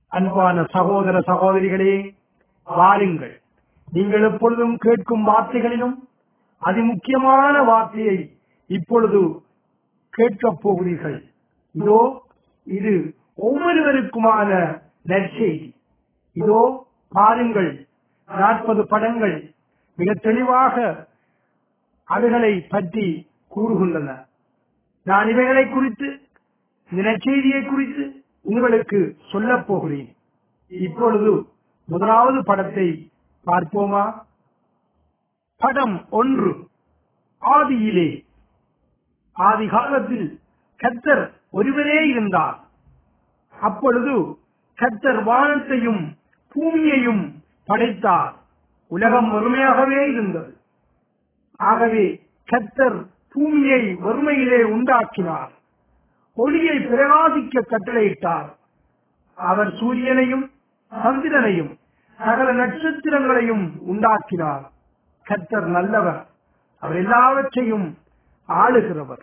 அன்பான சகோதர சகோதரிகளே வாருங்கள் நீங்கள் எப்பொழுதும் கேட்கும் வார்த்தைகளிலும் அதிமுக்கியமான வார்த்தையை இப்பொழுது கேட்கப் போகிறீர்கள் இதோ இது ஒவ்வொருவருக்குமான நற்செய்தி இதோ பாருங்கள் நாற்பது படங்கள் மிக தெளிவாக அதுகளை பற்றி கூறுகின்றன நான் இவைகளை குறித்து இந்த நற்செய்தியை குறித்து உங்களுக்கு சொல்லப் போகிறேன் இப்பொழுது முதலாவது படத்தை பார்ப்போமா படம் ஒன்று ஆதியிலே ஆதி காலத்தில் கத்தர் ஒருவரே இருந்தார் அப்பொழுது கத்தர் வானத்தையும் பூமியையும் படைத்தார் உலகம் வறுமையாகவே இருந்தது ஆகவே கத்தர் பூமியை வறுமையிலே உண்டாக்கினார் ஒளியை பிரகாசிக்க கட்டளையிட்டார் அவர் சூரியனையும் சந்திரனையும் சகல நட்சத்திரங்களையும் உண்டாக்கினார் கத்தர் நல்லவர் அவர் எல்லாவற்றையும் ஆளுகிறவர்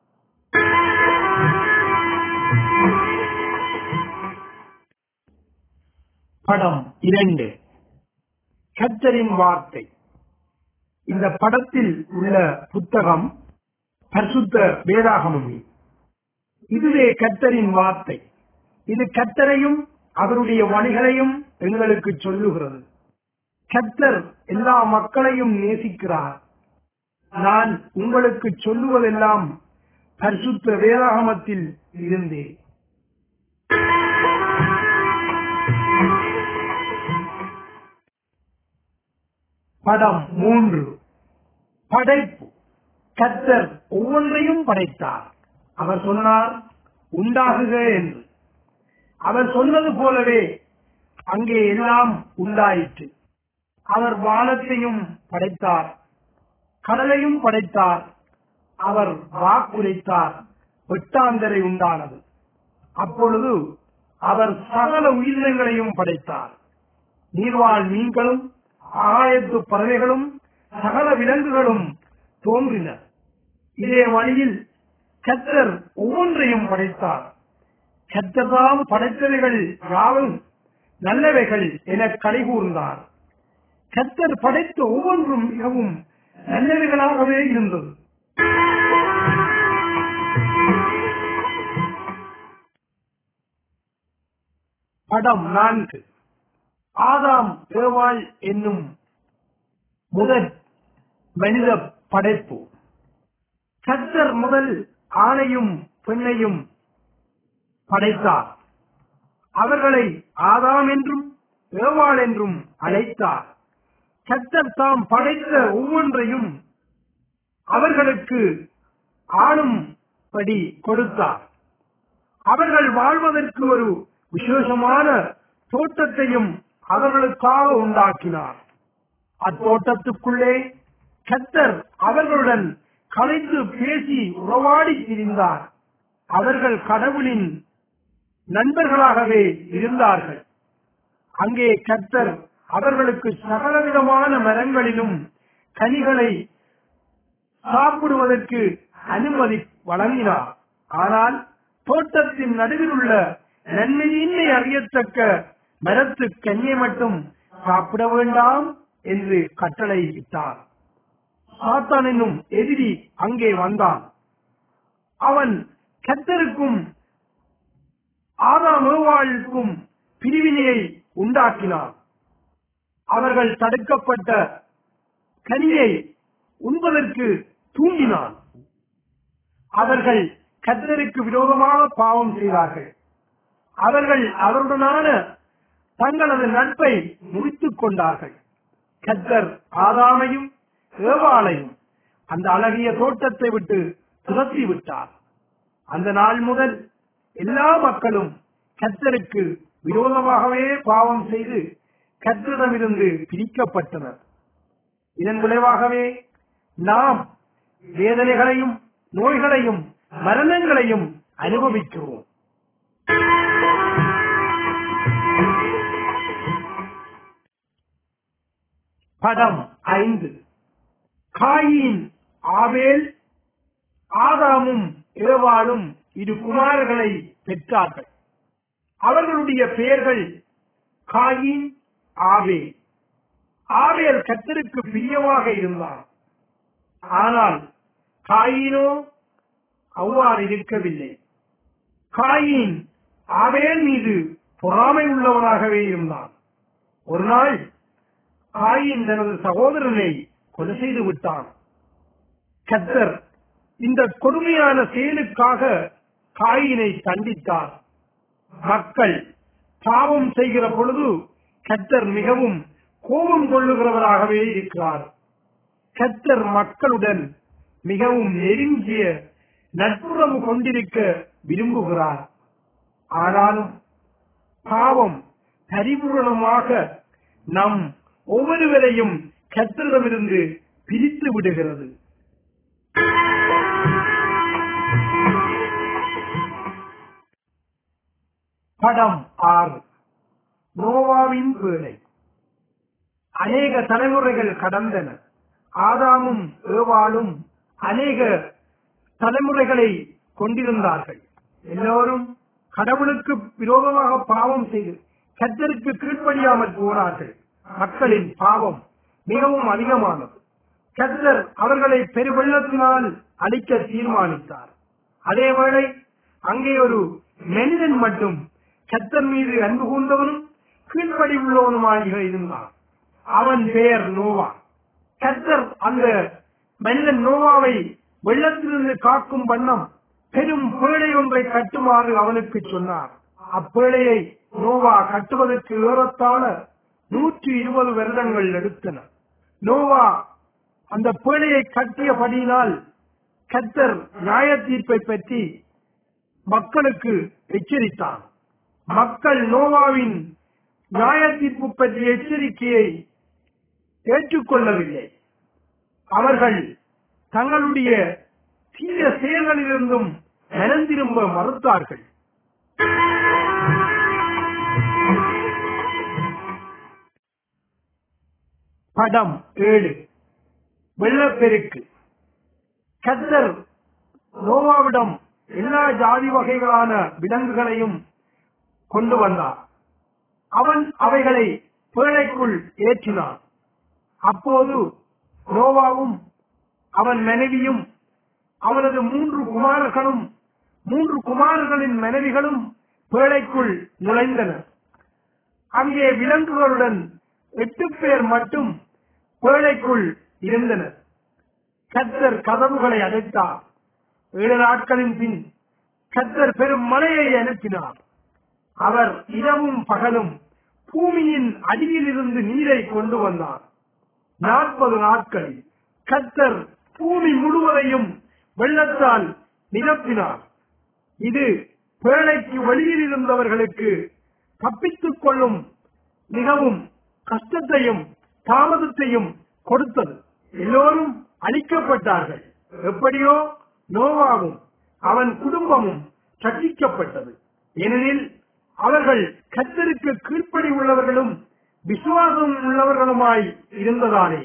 படம் இரண்டு கத்தரின் வார்த்தை இந்த படத்தில் உள்ள புத்தகம் பரிசுத்த வேதாகமமே இதுவே கத்தரின் வார்த்தை இது கத்தரையும் அவருடைய வழிகளையும் எங்களுக்கு சொல்லுகிறது கத்தர் எல்லா மக்களையும் நேசிக்கிறார் நான் உங்களுக்கு சொல்லுவதெல்லாம் பரிசுத்த வேதாகமத்தில் இருந்தே படம் மூன்று படைப்பு கத்தர் ஒவ்வொன்றையும் படைத்தார் அவர் சொன்னார் உண்டாகுக என்று அவர் சொன்னது போலவே அங்கே எல்லாம் உண்டாயிற்று அவர் வானத்தையும் படைத்தார் கடலையும் படைத்தார் அவர் வாக்குரைத்தார் வெட்டாந்தரை உண்டானது அப்பொழுது அவர் சகல உயிரினங்களையும் படைத்தார் நீர்வாழ் மீன்களும் ஆகாயத்து பறவைகளும் சகல விலங்குகளும் தோன்றின இதே வழியில் கத்தர் ஒவ்வொன்றையும் படைத்தார் கத்தர்தாம் படைத்தவைகள் யாவும் நல்லவைகள் என கடைகூர்ந்தார் கத்தர் படைத்த ஒவ்வொன்றும் மிகவும் நல்லவைகளாகவே இருந்தது படம் நான்கு ஆதாம் ஏவாள் என்னும் முதல் மனித படைப்பு கத்தர் முதல் ஆணையும் பெண்ணையும் படைத்தார் அவர்களை ஆதாம் என்றும் ஏவாள் என்றும் அழைத்தார் கத்தர் தாம் படைத்த ஒவ்வொன்றையும் அவர்களுக்கு ஆளும்படி கொடுத்தார் அவர்கள் வாழ்வதற்கு ஒரு விசேஷமான தோட்டத்தையும் அவர்களுக்காக உண்டாக்கினார் அத்தோட்டத்துக்குள்ளே கத்தர் அவர்களுடன் கலைத்து பேசி உறவாடி திரிந்தார் அவர்கள் கடவுளின் நண்பர்களாகவே இருந்தார்கள் அங்கே கத்தர் அவர்களுக்கு சகலவிதமான மரங்களிலும் கனிகளை சாப்பிடுவதற்கு அனுமதி வழங்கினார் ஆனால் தோட்டத்தின் நடுவில் உள்ள நன்மையின்மை அறியத்தக்க மரத்து கனியை மட்டும் சாப்பிட வேண்டாம் என்று கட்டளையிட்டார் சாத்தான் என்னும் எதிரி அங்கே வந்தான் அவன் கத்தருக்கும் ஆதாமேவாளுக்கும் பிரிவினையை உண்டாக்கினான் அவர்கள் தடுக்கப்பட்ட கனியை உண்பதற்கு தூண்டினான் அவர்கள் கத்தருக்கு விரோதமாக பாவம் செய்தார்கள் அவர்கள் அவருடனான தங்களது நட்பை முறித்துக் கொண்டார்கள் கத்தர் ஆதாமையும் ஏவாளையும் அந்த அழகிய தோட்டத்தை விட்டு துரத்தி விட்டார் அந்த நாள் முதல் எல்லா மக்களும் கத்தருக்கு விரோதமாகவே பாவம் செய்து கத்தரிடமிருந்து பிரிக்கப்பட்டனர் இதன் விளைவாகவே நாம் வேதனைகளையும் நோய்களையும் மரணங்களையும் அனுபவிக்கிறோம் படம் ஐந்து காயின் ஆவேல் ஆதாமும் ஏவாளும் இரு குமாரர்களை பெற்றார்கள் அவர்களுடைய பெயர்கள் காயின் ஆவே ஆவேல் கத்தருக்கு பிரியமாக இருந்தார் ஆனால் காயினோ அவ்வாறு இருக்கவில்லை காயின் ஆவேல் மீது பொறாமை உள்ளவனாகவே இருந்தான் ஒரு நாள் காயின் தனது சகோதரனை கொலை செய்து விட்டான் கத்தர் இந்த கொடுமையான செயலுக்காக காயினை தண்டித்தார் மக்கள் பாவம் செய்கிற பொழுது கத்தர் மிகவும் கோபம் கொள்ளுகிறவராகவே இருக்கிறார் கத்தர் மக்களுடன் மிகவும் நெருங்கிய நட்புறவு கொண்டிருக்க விரும்புகிறார் ஆனாலும் பாவம் பரிபூரணமாக நம் ஒவ்வொருவரையும் கத்தரிடமிருந்து பிரித்து விடுகிறது படம் ஆறு நோவாவின் வேலை அநேக தலைமுறைகள் கடந்தன ஆதாமும் ஏவாளும் அநேக தலைமுறைகளை கொண்டிருந்தார்கள் எல்லோரும் கடவுளுக்கு விரோதமாக பாவம் செய்து கத்தருக்கு கீழ்ப்படியாமல் போனார்கள் மக்களின் பாவம் மிகவும் அதிகமானது கத்தர் அவர்களை பெருவெள்ளத்தினால் அழிக்க தீர்மானித்தார் அதேவேளை அங்கே ஒரு மனிதன் மட்டும் கத்தர் மீது அன்பு கூர்ந்தவனும் கீழ்ப்படி உள்ளவனுமாக இருந்தான் அவன் பெயர் நோவா கத்தர் அந்த மனிதன் நோவாவை வெள்ளத்திலிருந்து காக்கும் வண்ணம் பெரும் பேழை ஒன்றை கட்டுமாறு அவனுக்கு சொன்னார் அப்பேழையை நோவா கட்டுவதற்கு ஏறத்தாழ நூற்றி இருபது வருடங்கள் எடுத்தன நோவா அந்த பேழையை கட்டியபடியினால் கத்தர் நியாய தீர்ப்பை பற்றி மக்களுக்கு எச்சரித்தான் மக்கள் நோவாவின் நியாய தீர்ப்பு பற்றிய எச்சரிக்கையை ஏற்றுக்கொள்ளவில்லை அவர்கள் தங்களுடைய தீய செயல்களிலிருந்தும் மனந்திரும்ப மறுத்தார்கள் படம் ஏழு வெள்ளப்பெருக்கு கத்தர் நோவாவிடம் எல்லா ஜாதி வகைகளான விலங்குகளையும் கொண்டு வந்தார் அவன் அவைகளை பேழைக்குள் ஏற்றினான் அப்போது நோவாவும் அவன் மனைவியும் அவனது மூன்று குமாரர்களும் மூன்று குமாரர்களின் மனைவிகளும் பேழைக்குள் நுழைந்தனர் அங்கே விலங்குகளுடன் எட்டு பேர் மட்டும் பேழைக்குள் இருந்தனர் கத்தர் கதவுகளை அடைத்தார் ஏழு நாட்களின் பின் கத்தர் பெரும் மழையை அனுப்பினார் அவர் இரவும் பகலும் பூமியின் அடியிலிருந்து நீரை கொண்டு வந்தார் நாற்பது நாட்களில் கத்தர் பூமி முழுவதையும் வெள்ளத்தால் நிரப்பினார் இது பேழைக்கு வெளியில் இருந்தவர்களுக்கு தப்பித்துக் கொள்ளும் மிகவும் கஷ்டத்தையும் தாமதத்தையும் கொடுத்தது எல்லோரும் அழிக்கப்பட்டார்கள் எப்படியோ நோவாவும் அவன் குடும்பமும் ரட்சிக்கப்பட்டது ஏனெனில் அவர்கள் கத்தருக்கு கீழ்ப்படி உள்ளவர்களும் விசுவாசம் உள்ளவர்களுமாய் இருந்ததாலே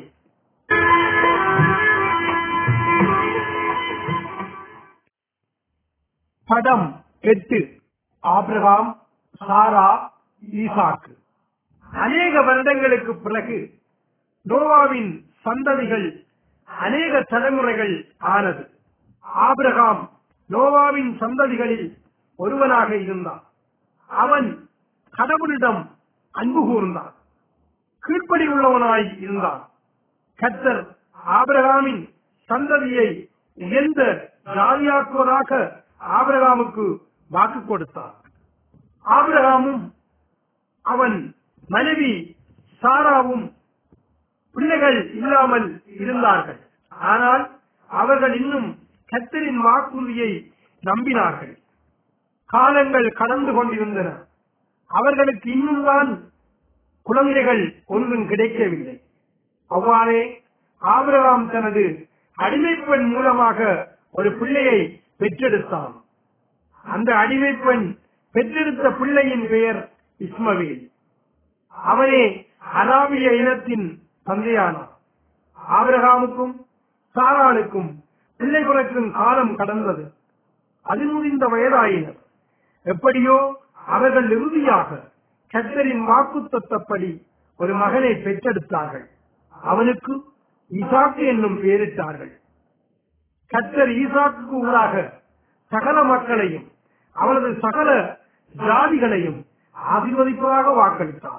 படம் எட்டு ஆபிரகாம் சாரா ஈசாக்கு அநேக வருடங்களுக்கு பிறகு நோவாவின் சந்ததிகள் அநேக தலைமுறைகள் ஆனது ஆபிரகாம் நோவாவின் சந்ததிகளில் ஒருவனாக இருந்தான் அவன் கடவுளிடம் அன்பு கூர்ந்தான் கீழ்ப்படி உள்ளவனாய் இருந்தான் கத்தர் ஆபிரகாமின் சந்ததியை உயர்ந்த ஜாதியாக்குவதாக ஆபிரகாமுக்கு வாக்கு கொடுத்தார் ஆபிரகாமும் அவன் மனைவி சாராவும் பிள்ளைகள் இல்லாமல் இருந்தார்கள் ஆனால் அவர்கள் இன்னும் கத்தரின் வாக்குறுதியை நம்பினார்கள் காலங்கள் கடந்து கொண்டிருந்தன அவர்களுக்கு இன்னும் தான் குழந்தைகள் ஒன்றும் கிடைக்கவில்லை அவ்வாறே ஆபிரகாம் தனது அடிமைப்பெண் மூலமாக ஒரு பிள்ளையை பெற்றெடுத்தான் அந்த அடிமைப்பெண் பெற்றெடுத்த பிள்ளையின் பெயர் இஸ்மவேல் அவனே அராபிய இனத்தின் தந்தையானார் ஆபிரகாமுக்கும் சாராளுக்கும் பிள்ளை பிறக்கும் காலம் கடந்தது அது முடிந்த வயதாயினர் எப்படியோ அவர்கள் இறுதியாக கத்தரின் வாக்குத்தத்தப்படி ஒரு மகனை பெற்றெடுத்தார்கள் அவனுக்கு ஈசாக்கு என்னும் பெயரிட்டார்கள் கத்தர் ஈசாக்கு ஊடாக சகல மக்களையும் அவரது சகல ஜாதிகளையும் ஆசீர்வதிப்பதாக வாக்களித்தார்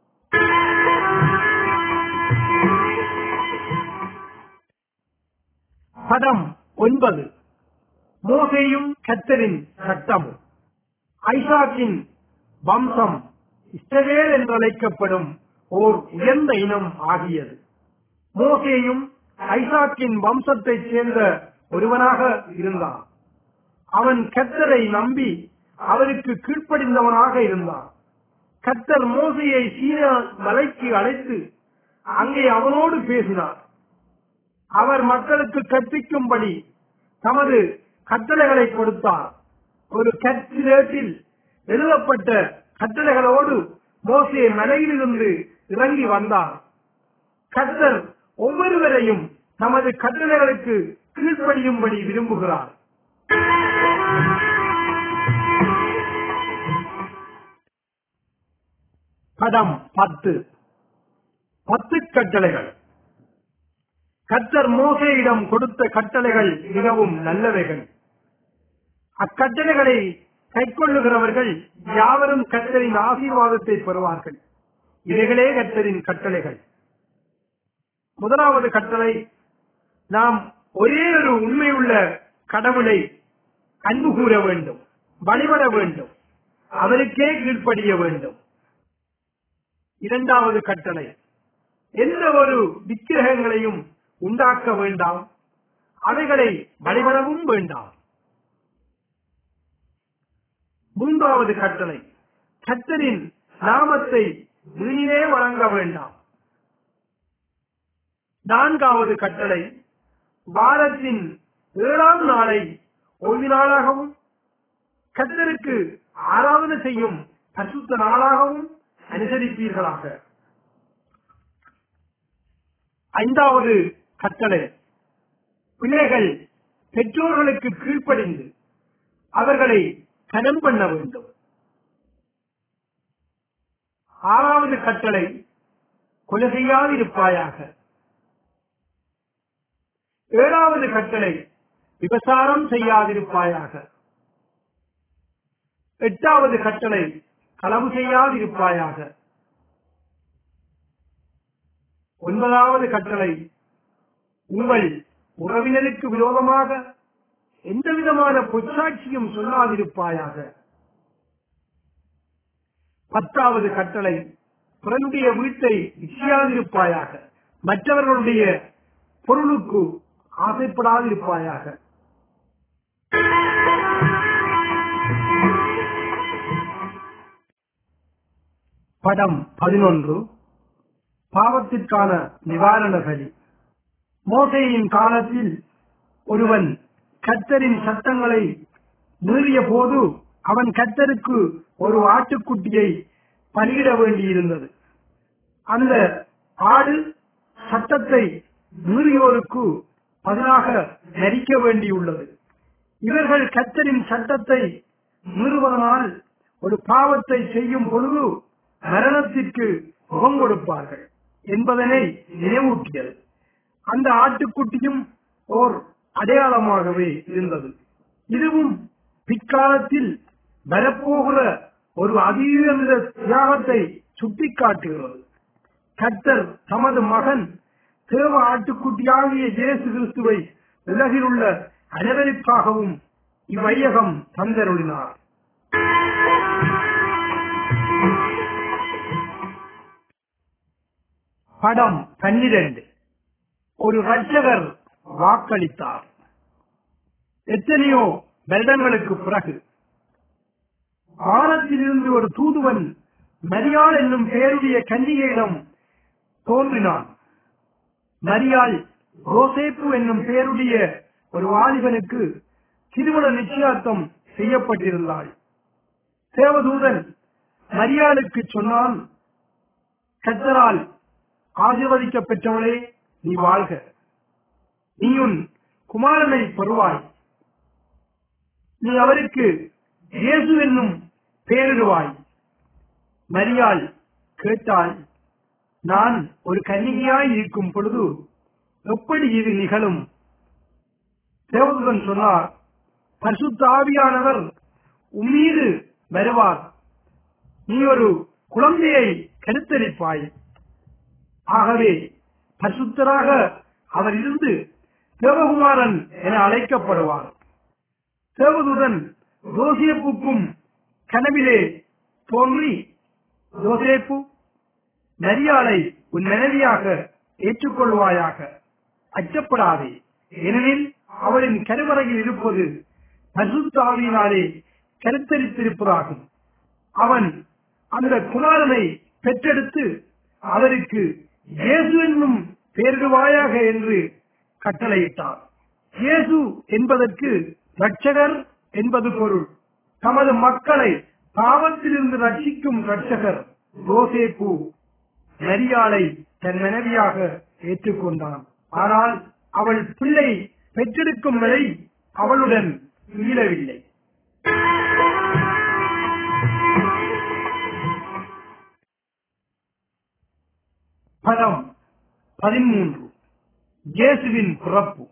படம் ஒன்பது மோசேயும் கத்தரின் சட்டமும் ஐசாக்கின் வம்சம் இஸ்ரவேல் என்றழைக்கப்படும் ஓர் உயர்ந்த இனம் ஆகியது மோசேயும் ஐசாக்கின் வம்சத்தைச் சேர்ந்த ஒருவனாக இருந்தான் அவன் கத்தரை நம்பி அவருக்கு கீழ்ப்படிந்தவனாக இருந்தான் கத்தர் மோசையை சீன மலைக்கு அழைத்து அங்கே அவனோடு பேசினார் அவர் மக்களுக்கு கற்பிக்கும்படி தமது கட்டளைகளை கொடுத்தார் ஒரு கற்சிலேட்டில் எழுதப்பட்ட கட்டளைகளோடு மோசே மலையிலிருந்து இறங்கி வந்தார் கத்தர் ஒவ்வொருவரையும் தமது கட்டளைகளுக்கு கீழ்ப்படியும்படி விரும்புகிறார் படம் பத்து பத்து கட்டளைகள் கத்தர் மோசையிடம் கொடுத்த கட்டளைகள் மிகவும் நல்லவைகள் அக்கட்டளைகளை கைக்கொள்ளுகிறவர்கள் யாவரும் கத்தரின் ஆசீர்வாதத்தை பெறுவார்கள் இவைகளே கத்தரின் கட்டளைகள் முதலாவது கட்டளை நாம் ஒரே ஒரு உண்மையுள்ள கடவுளை அன்பு கூற வேண்டும் வழிபட வேண்டும் அவருக்கே கீழ்ப்படிய வேண்டும் இரண்டாவது கட்டளை எந்த ஒரு விக்கிரகங்களையும் உண்டாக்க வேண்டாம் அவைகளை வழிபடவும் வேண்டாம் மூன்றாவது கட்டளை கத்தரின் நாமத்தை வீணிலே வழங்க வேண்டாம் நான்காவது கட்டளை வாரத்தின் ஏழாம் நாளை ஓய்வு நாளாகவும் கத்தருக்கு ஆராதனை செய்யும் பரிசுத்த நாளாகவும் அனுசரிப்பீர்களாக ஐந்தாவது கட்டளை பிள்ளைகள் பெற்றோர்களுக்கு கீழ்ப்படிந்து அவர்களை கனம் பண்ண வேண்டும் ஆறாவது கட்டளை கொலை செய்யாதிருப்பாயாக ஏழாவது கட்டளை விபசாரம் செய்யாதிருப்பாயாக எட்டாவது கட்டளை களவு செய்யாதிருப்பாயாக ஒன்பதாவது கட்டளை உங்கள் உறவினருக்கு விரோதமாக எந்த விதமான பொச்சாட்சியும் சொல்லாதிருப்பாயாக பத்தாவது கட்டளை பிறனுடைய வீட்டை இச்சியாதிருப்பாயாக மற்றவர்களுடைய பொருளுக்கு ஆசைப்படாதிருப்பாயாக படம் பதினொன்று பாவத்திற்கான நிவாரண பலி மோசையின் காலத்தில் ஒருவன் கத்தரின் சட்டங்களை மீறிய போது அவன் கத்தருக்கு ஒரு ஆட்டுக்குட்டியை பலியிட வேண்டியிருந்தது அந்த ஆடு சட்டத்தை மீறியோருக்கு பதிலாக நரிக்க வேண்டியுள்ளது இவர்கள் கத்தரின் சட்டத்தை மீறுவதனால் ஒரு பாவத்தை செய்யும் பொழுது மரணத்திற்கு முகம் கொடுப்பார்கள் என்பதனை நினைவூட்டியது அந்த ஆட்டுக்குட்டியும் ஓர் அடையாளமாகவே இருந்தது இதுவும் பிற்காலத்தில் வரப்போகிற ஒரு அதீத தியாகத்தை சுட்டிக்காட்டுகிறது கர்த்தர் தமது மகன் தேவ ஆட்டுக்குட்டியாகிய இயேசு கிறிஸ்துவை உலகில் உள்ள அனைவருக்காகவும் இவ்வையகம் தந்தருளினார் படம் பன்னிரண்டு ஒரு ரட்சகர் வாக்களித்தார் எத்தனையோ வருடங்களுக்கு பிறகு வானத்திலிருந்து ஒரு தூதுவன் மரியாள் என்னும் பெயருடைய கன்னிகையிடம் தோன்றினான் மரியாள் ரோசேப்பு என்னும் பெயருடைய ஒரு வாலிபனுக்கு திருமண நிச்சயார்த்தம் செய்யப்பட்டிருந்தாள் தேவதூதன் மரியாளுக்கு சொன்னான் கத்தரால் ஆசீர்வதிக்க பெற்றவளே நீ வாழ்க நீ உன் குமாரனை பெறுவாய் நீ அவருக்கு இயேசு என்னும் பேரிடுவாய் மரியாள் கேட்டாள் நான் ஒரு கன்னிகையாய் இருக்கும் பொழுது எப்படி இது நிகழும் தேவதூதன் சொன்னார் பரிசுத்த ஆவியானவர் உம்மீது வருவார் நீ ஒரு குழந்தையை கருத்தரிப்பாய் ஆகவே பரிசுத்தராக அவர் இருந்து தேவகுமாரன் என அழைக்கப்படுவார் தேவதூதன் யோசேப்புக்கும் கனவிலே தோன்றி யோசேப்பு நரியாளை உன் மனைவியாக ஏற்றுக்கொள்வாயாக அச்சப்படாதே ஏனெனில் அவளின் கருவறையில் இருப்பது பரிசுத்தாவியினாலே கருத்தரித்திருப்பதாகும் அவன் அந்த குமாரனை பெற்றெடுத்து அவருக்கு இயேசு என்னும் பெயரிடுவாயாக என்று கட்டளையிட்டார் இயேசு என்பதற்கு ரட்சகர் என்பது பொருள் தமது மக்களை பாவத்திலிருந்து ரட்சிக்கும் ரட்சகர் யோசேப்பு மரியாளை தன் மனைவியாக ஏற்றுக்கொண்டான் ஆனால் அவள் பிள்ளை பெற்றெடுக்கும் வரை அவளுடன் மீளவில்லை படம் பதிமூன்று இயேசுவின் பிறப்பு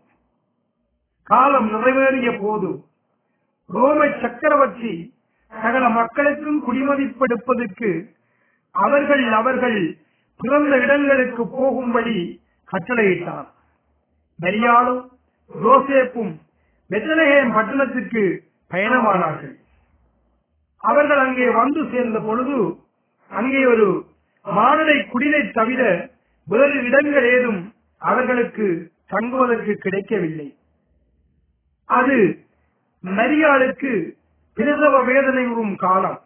காலம் நிறைவேறிய போது ரோம சக்கரவர்த்தி சகல மக்களுக்கும் குடிமதிப்படுப்பதற்கு அவர்கள் அவர்கள் பிறந்த இடங்களுக்கு போகும்படி கட்டளையிட்டார் மரியாளும் ரோசேப்பும் பெத்தலகேம் பட்டணத்திற்கு பயணமானார்கள் அவர்கள் அங்கே வந்து சேர்ந்த பொழுது அங்கே ஒரு மாடலை குடிலை தவிர வேறு இடங்கள் ஏதும் அவர்களுக்கு தங்குவதற்கு கிடைக்கவில்லை அது மரியாளுக்கு பிரசவ வேதனை உறும் காலம்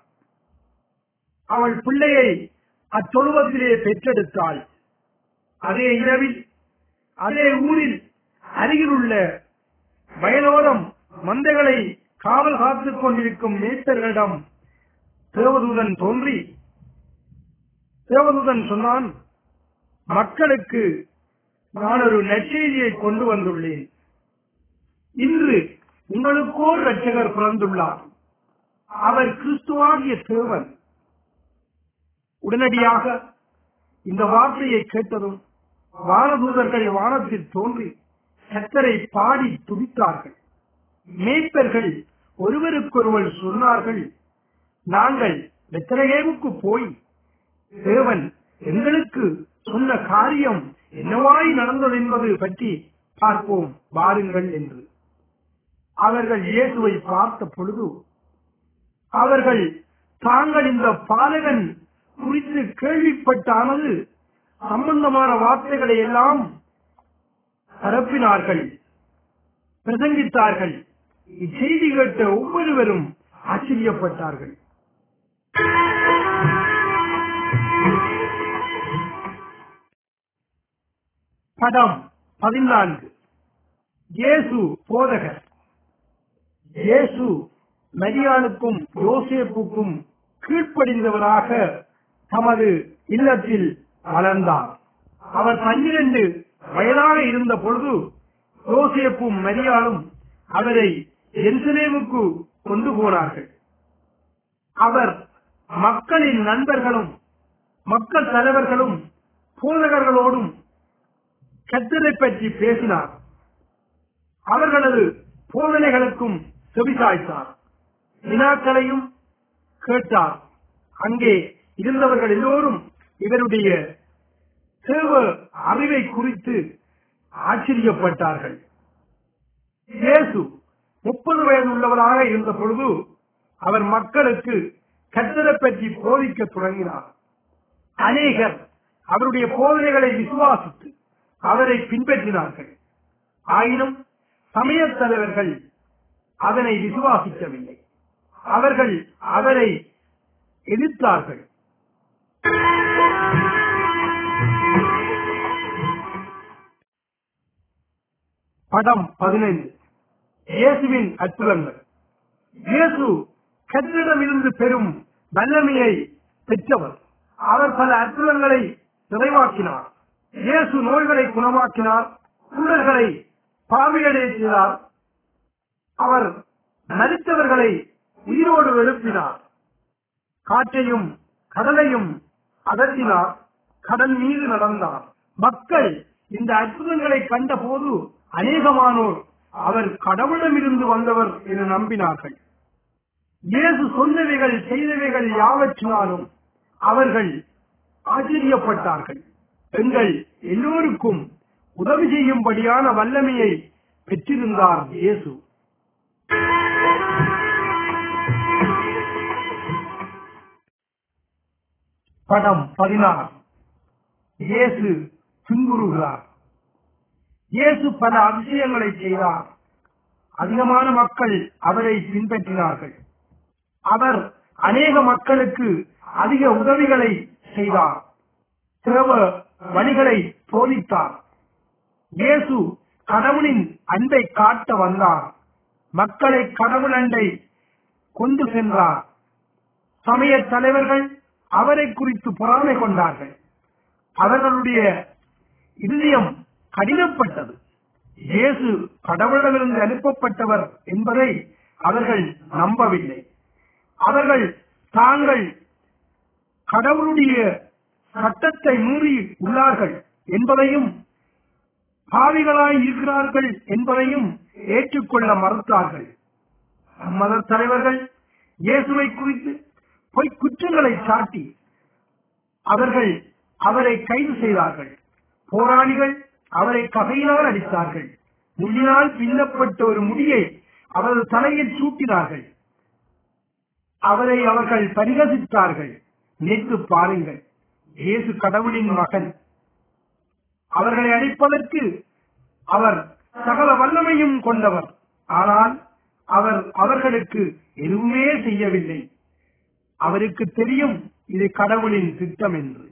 அவள் பிள்ளையை அத்தொழுவத்திலே பெற்றெடுத்தாள் அதே இரவில் அதே ஊரில் அருகிலுள்ள வயலோரம் மந்தைகளை காவல் காத்துக் கொண்டிருக்கும் மேய்ப்பர்களிடம் தேவதூதன் தோன்றி தேவதூதன் சொன்னான் மக்களுக்கு நான் ஒரு நற்செய்தியை கொண்டு வந்துள்ளேன் இன்று உங்களுக்கோர் ரட்சகர் பிறந்துள்ளார் அவர் கிறிஸ்துவாகிய தேவன் உடனடியாக இந்த வார்த்தையை கேட்டதும் வானதூதர்கள் வானத்தில் தோன்றி சத்தரை பாடி துடித்தார்கள் மேய்ப்பர்கள் ஒருவருக்கொருவர் சொன்னார்கள் நாங்கள் பெத்தலகேமுக்கு போய் தேவன் எங்களுக்கு சொன்ன காரியம் என்னவாய் நடந்தது என்பது பற்றி பார்ப்போம் வாருங்கள் என்று அவர்கள் இயேசுவை பார்த்த பொழுது அவர்கள் தாங்கள் இந்த பாலகன் குறித்து கேள்விப்பட்டானது சம்பந்தமான வார்த்தைகளை எல்லாம் பரப்பினார்கள் பிரசங்கித்தார்கள் இச்செய்தி கேட்ட ஒவ்வொருவரும் ஆச்சரியப்பட்டார்கள் படம் பதினான்கு இயேசு போதகர் இயேசு மரியாளுக்கும் யோசேப்புக்கும் கீழ்ப்படிந்தவராக தமது இல்லத்தில் வளர்ந்தார் அவர் பன்னிரண்டு வயதாக இருந்த பொழுது யோசேப்பும் மரியாளும் அவரை எருசலேமுக்கு கொண்டு போனார்கள் அவர் மக்களின் நண்பர்களும் மக்கள் தலைவர்களும் போதகர்களோடும் கத்தரை பற்றி பேசினார் அவர்களது போதனைகளுக்கும் செவிசாய்த்தார் வினாக்களையும் கேட்டார் அங்கே இருந்தவர்கள் எல்லோரும் இவருடைய தேவ அறிவை குறித்து ஆச்சரியப்பட்டார்கள் இயேசு முப்பது வயது உள்ளவராக இருந்த பொழுது அவர் மக்களுக்கு கத்தரை பற்றி போதிக்க தொடங்கினார் அநேகர் அவருடைய போதனைகளை விசுவாசித்து அவரை பின்பற்றினார்கள் ஆயினும் சமயத் தலைவர்கள் அதனை விசுவாசிக்கவில்லை அவர்கள் அவரை எதிர்த்தார்கள் படம் பதினைந்து இயேசுவின் அற்புதங்கள் இயேசு கத்திரிடமிருந்து பெறும் வல்லமையை பெற்றவர் அவர் பல அற்புதங்களை நிறைவாக்கினார் இயேசு நோய்களை குணமாக்கினார் குள்ளர்களை பார்வையடைய செய்தார் அவர் மரித்தவர்களை உயிரோடு எழுப்பினார் காற்றையும் கடலையும் அதட்டினார் கடல் மீது நடந்தார் மக்கள் இந்த அற்புதங்களை கண்டபோது அநேகமானோர் அவர் கடவுளமிருந்து வந்தவர் என நம்பினார்கள் இயேசு சொன்னவைகள் செய்தவைகள் யாவற்றினாலும் அவர்கள் ஆச்சரியப்பட்டார்கள் எங்கள் எல்லோருக்கும் உதவி செய்யும்படியான வல்லமையை பெற்றிருந்தார் இயேசு படம் பதினாறு இயேசு துன்புறுகிறார் இயேசு பல அதிசயங்களை செய்தார் அதிகமான மக்கள் அவரை பின்பற்றினார்கள் அவர் அநேக மக்களுக்கு அதிக உதவிகளை செய்தார் திரவ வழிகளை போதித்தார் இயேசு கடவுளின் அன்பை காட்ட வந்தார் மக்களை கடவுள் அண்டை கொண்டு சென்றார் சமய தலைவர்கள் அவரை குறித்து பொறாமை கொண்டார்கள் அவர்களுடைய இதயம் கடினப்பட்டது இயேசு கடவுளிடமிருந்து அனுப்பப்பட்டவர் என்பதை அவர்கள் நம்பவில்லை அவர்கள் தாங்கள் கடவுளுடைய சட்டத்தை மீறி உள்ளார்கள் என்பதையும் பாவிகளாய் இருக்கிறார்கள் என்பதையும் ஏற்றுக்கொள்ள மறுத்தார்கள் மத தலைவர்கள் இயேசுவை குறித்து பொய் குற்றங்களை சாட்டி அவர்கள் அவரை கைது செய்தார்கள் போராளிகள் அவரை ககையினால் அடித்தார்கள் முள்ளினால் பின்னப்பட்ட ஒரு முடியை அவரது தலையில் சூட்டினார்கள் அவரை அவர்கள் பரிகசித்தார்கள் நினைத்து பாருங்கள் இயேசு கடவுளின் மகன் அவர்களை அடிப்பதற்கு அவர் சகல வல்லமையும் கொண்டவர் ஆனால் அவர் அவர்களுக்கு எதுவுமே செய்யவில்லை அவருக்கு தெரியும் இது கடவுளின் திட்டம் என்று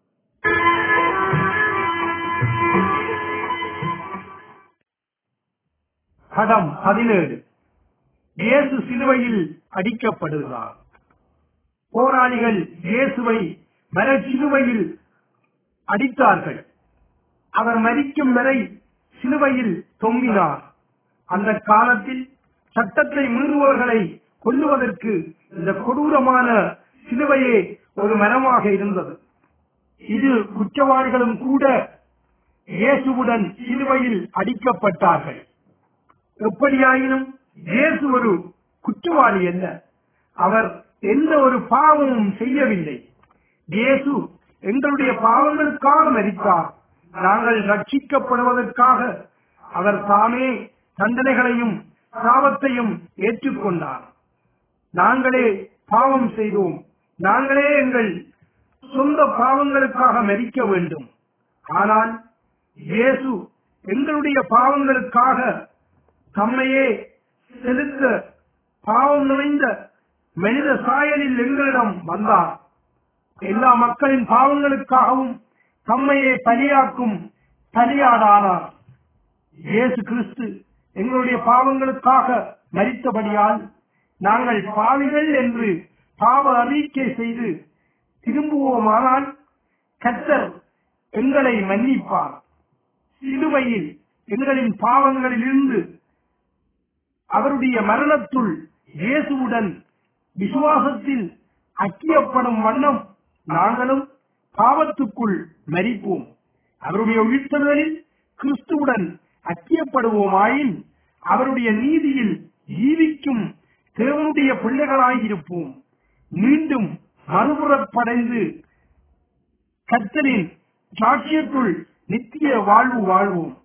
படம் பதினேழு இயேசு சிலுவையில் அடிக்கப்படுகிறார் போராளிகள் இயேசுவை மர சிலுவையில் அடித்தார்கள் அவர் மரிக்கும் வரை சிலுவையில் தொங்கினார் அந்த காலத்தில் சட்டத்தை மீறுபவர்களை கொல்லுவதற்கு இந்த கொடூரமான சிலுவையே ஒரு மரமாக இருந்தது இது குற்றவாளிகளும் கூட இயேசுவுடன் சிலுவையில் அடிக்கப்பட்டார்கள் எப்படியாயினும் இயேசு ஒரு குற்றவாளி அல்ல அவர் எந்த ஒரு பாவமும் செய்யவில்லை இயேசு எங்களுடைய பாவங்களுக்காக மரித்தார் நாங்கள் ரட்சிக்கப்படுவதற்காக அவர் தாமே தண்டனைகளையும் சாபத்தையும் ஏற்றுக்கொண்டார் நாங்களே பாவம் செய்தோம் நாங்களே எங்கள் சொந்த பாவங்களுக்காக மரிக்க வேண்டும் ஆனால் இயேசு எங்களுடைய பாவங்களுக்காக தம்மையே செலுத்த பாவம் நிறைந்த மனித சாயலில் எங்களிடம் வந்தார் எல்லா மக்களின் பாவங்களுக்காகவும் தம்மையே பலியாக்கும் பலியாடானார் இயேசு கிறிஸ்து எங்களுடைய பாவங்களுக்காக மரித்தபடியால் நாங்கள் பாவிகள் என்று பாவ அறிக்கை செய்து திரும்புவோமானால் கர்த்தர் எங்களை மன்னிப்பார் சிலுவையில் எங்களின் பாவங்களிலிருந்து அவருடைய மரணத்துள் இயேசுவுடன் விசுவாசத்தில் ஐக்கியப்படும் வண்ணம் நாங்களும் பாவத்துக்குள் மரிப்போம் அவருடைய உயிர்த்தலில் கிறிஸ்துவுடன் ஐக்கியப்படுவோமாயின் அவருடைய நீதியில் ஜீவிக்கும் தேவனுடைய பிள்ளைகளாயிருப்போம் மீண்டும் மறுபுறப்படைந்து கர்த்தரின் சாட்சியத்துள் நித்திய வாழ்வு வாழ்வோம்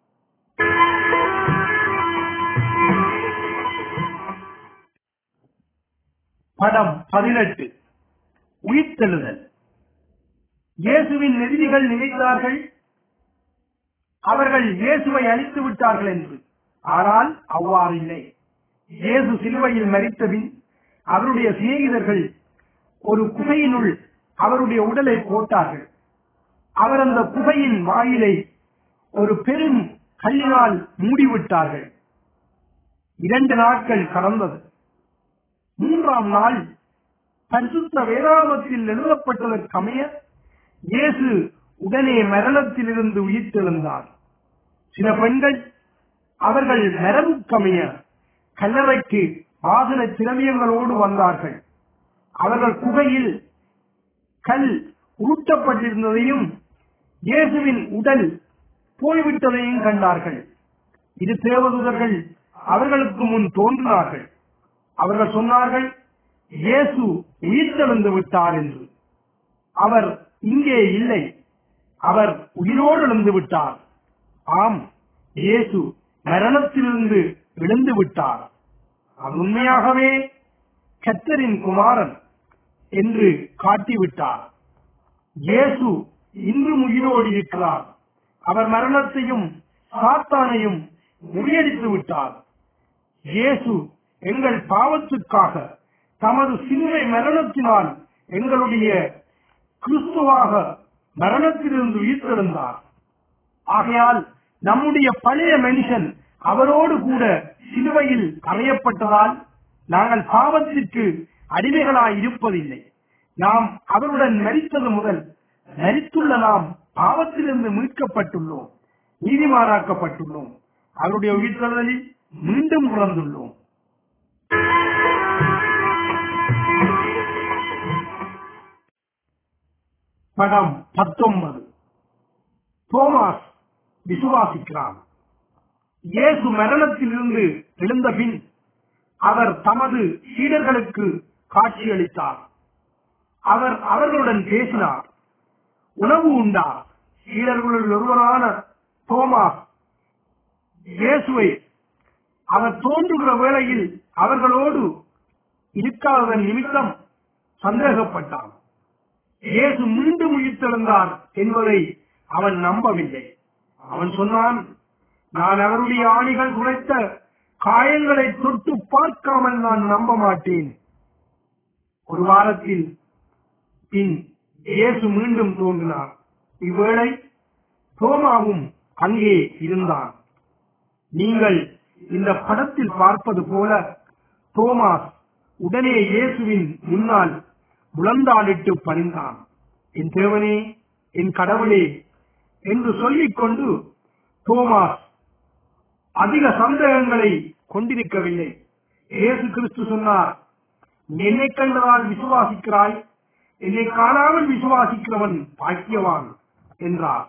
படம் பதினெட்டு உயிர்த்தெழுதல் இயேசுவின் நெருதிகள் நினைத்தார்கள் அவர்கள் இயேசுவை அழித்து விட்டார்கள் என்று ஆனால் அவ்வாறு இல்லை இயேசு சிலுவையில் மரித்தபின் அவருடைய சிநேகிதர்கள் ஒரு குகையினுள் அவருடைய உடலை போட்டார்கள் அவர் அந்த குகையின் வாயிலை ஒரு பெரும் கல்லினால் மூடிவிட்டார்கள் இரண்டு நாட்கள் கடந்தது மூன்றாம் நாள் பரிசுத்த வேதாமத்தில் எழுதப்பட்டதற்கமைய இயேசு உடனே மரணத்திலிருந்து உயிர்த்தெழுந்தார் சில பெண்கள் அவர்கள் மரபுக்கமைய கல்லறைக்கு வாசன திரவியங்களோடு வந்தார்கள் அவர்கள் குகையில் கல் உருட்டப்பட்டிருந்ததையும் இயேசுவின் உடல் போய்விட்டதையும் கண்டார்கள் இது தேவதூதர்கள் அவர்களுக்கு முன் தோன்றினார்கள் அவர்கள் சொன்னார்கள் இயேசு உயிர்த்தெழுந்து விட்டார் என்று அவர் இங்கே இல்லை அவர் உயிரோடு எழுந்து விட்டார் ஆம் இயேசு மரணத்திலிருந்து எழுந்து விட்டார் அவர் உண்மையாகவே கத்தரின் குமாரன் என்று காட்டிவிட்டார் இயேசு இன்றும் உயிரோடு இருக்கிறார் அவர் மரணத்தையும் சாத்தானையும் முறியடித்து விட்டார் இயேசு எங்கள் பாவத்துக்காக தமது சிலுவை மரணத்தினால் எங்களுடைய கிறிஸ்துவாக மரணத்திலிருந்து உயிர்த்தெழுந்தார் ஆகையால் நம்முடைய பழைய மனுஷன் அவரோடு கூட சிலுவையில் அறையப்பட்டதால் நாங்கள் பாவத்திற்கு அடிமைகளாய் இருப்பதில்லை நாம் அவருடன் மரித்தது முதல் மரித்துள்ள நாம் பாவத்திலிருந்து மீட்கப்பட்டுள்ளோம் நீதிமானாக்கப்பட்டுள்ளோம் அவருடைய உயிர்த்தெழுதலில் மீண்டும் பிறந்துள்ளோம் படம் பத்தொன்பது தோமாஸ் விசுவாசிக்கிறான் இயேசு மரணத்திலிருந்து எழுந்த பின் அவர் தமது சீடர்களுக்கு காட்சியளித்தார் அவர் அவர்களுடன் பேசினார் உணவு உண்டார் சீடர்களுள் ஒருவரான தோமாஸ் இயேசுவை அவர் தோன்றுகிற வேளையில் அவர்களோடு இருக்காததன் நிமித்தம் சந்தேகப்பட்டான் இயேசு மீண்டும் உயிர்த்தெழுந்தார் என்பதை அவன் நம்பவில்லை அவன் சொன்னான் நான் அவருடைய ஆணிகள் குறைத்த காயங்களை தொட்டு பார்க்காமல் நான் நம்ப மாட்டேன் ஒரு வாரத்தில் பின் இயேசு மீண்டும் தோன்றினார் இவ்வேளை தோமாவும் அங்கே இருந்தான் நீங்கள் இந்த படத்தில் பார்ப்பது போல தோமாஸ் உடனே இயேசுவின் முன்னால் முழந்தாளிட்டு பணிந்தான் என் தேவனே என் கடவுளே என்று சொல்லிக் கொண்டு தோமாஸ் அதிக சந்தேகங்களை கொண்டிருக்கவில்லை இயேசு கிறிஸ்து சொன்னார் "நீ என்னை கண்டதால் விசுவாசிக்கிறாய் என்னை காணாமல் விசுவாசிக்கிறவன் பாக்கியவான் என்றார்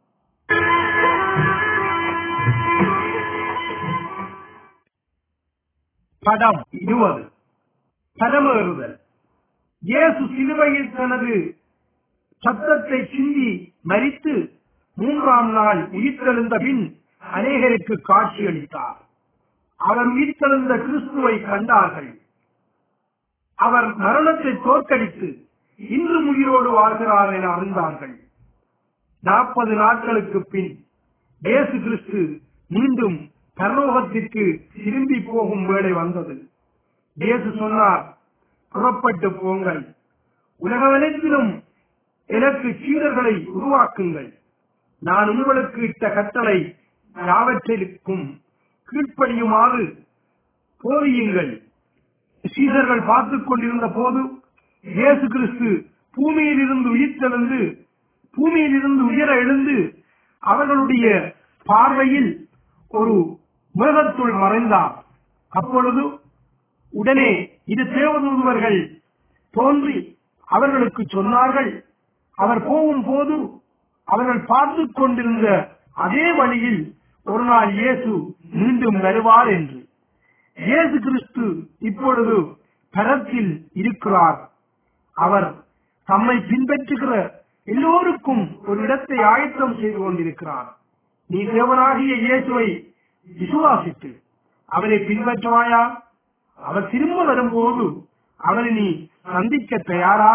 படம் இருபது பரமேறுதல் இயேசு சிலுவையில் தனது சத்தத்தை சிந்தி மரித்து மூன்றாம் நாள் உயிர்த்தெழுந்த பின் அநேகருக்கு காட்சியளித்தார் அவர் உயிர்த்தெழுந்த கிறிஸ்துவை கண்டார்கள் அவர் மரணத்தை தோற்கடித்து இன்று உயிரோடு வாழ்கிறார் என அறிந்தார்கள் நாற்பது நாட்களுக்கு பின் இயேசு கிறிஸ்து மீண்டும் பரலோகத்திற்கு திரும்பி போகும் வேளை வந்தது இயேசு சொன்னார் புறப்பட்டு போங்கள் உலகவனத்திலும் எனக்கு சீடர்களை உருவாக்குங்கள் நான் உங்களுக்கு இட்ட கட்டளை யாவற்றிற்கும் கீழ்ப்படியுமாறு போதியுங்கள் சீடர்கள் பார்த்துக் கொண்டிருந்த போது இயேசு கிறிஸ்து பூமியில் இருந்து உயிர்த்தெழுந்து பூமியில் இருந்து உயர எழுந்து அவர்களுடைய பார்வையில் ஒரு மேகத்துள் மறைந்தார் அப்பொழுது உடனே இது தேவதூதுவர்கள் தோன்றி அவர்களுக்கு சொன்னார்கள் அவர் போகும் போது அவர்கள் பார்த்துக் கொண்டிருந்த அதே வழியில் ஒரு நாள் இயேசு மீண்டும் வருவார் என்று இயேசு கிறிஸ்து இப்பொழுது பரத்தில் இருக்கிறார் அவர் தம்மை பின்பற்றுகிற எல்லோருக்கும் ஒரு இடத்தை ஆயத்தம் செய்து கொண்டிருக்கிறார் நீ தேவனாகிய இயேசுவை விசுவாசித்து அவரை பின்பற்றுவாயா அவர் திரும்ப வரும்போது அவரை நீ சந்திக்க தயாரா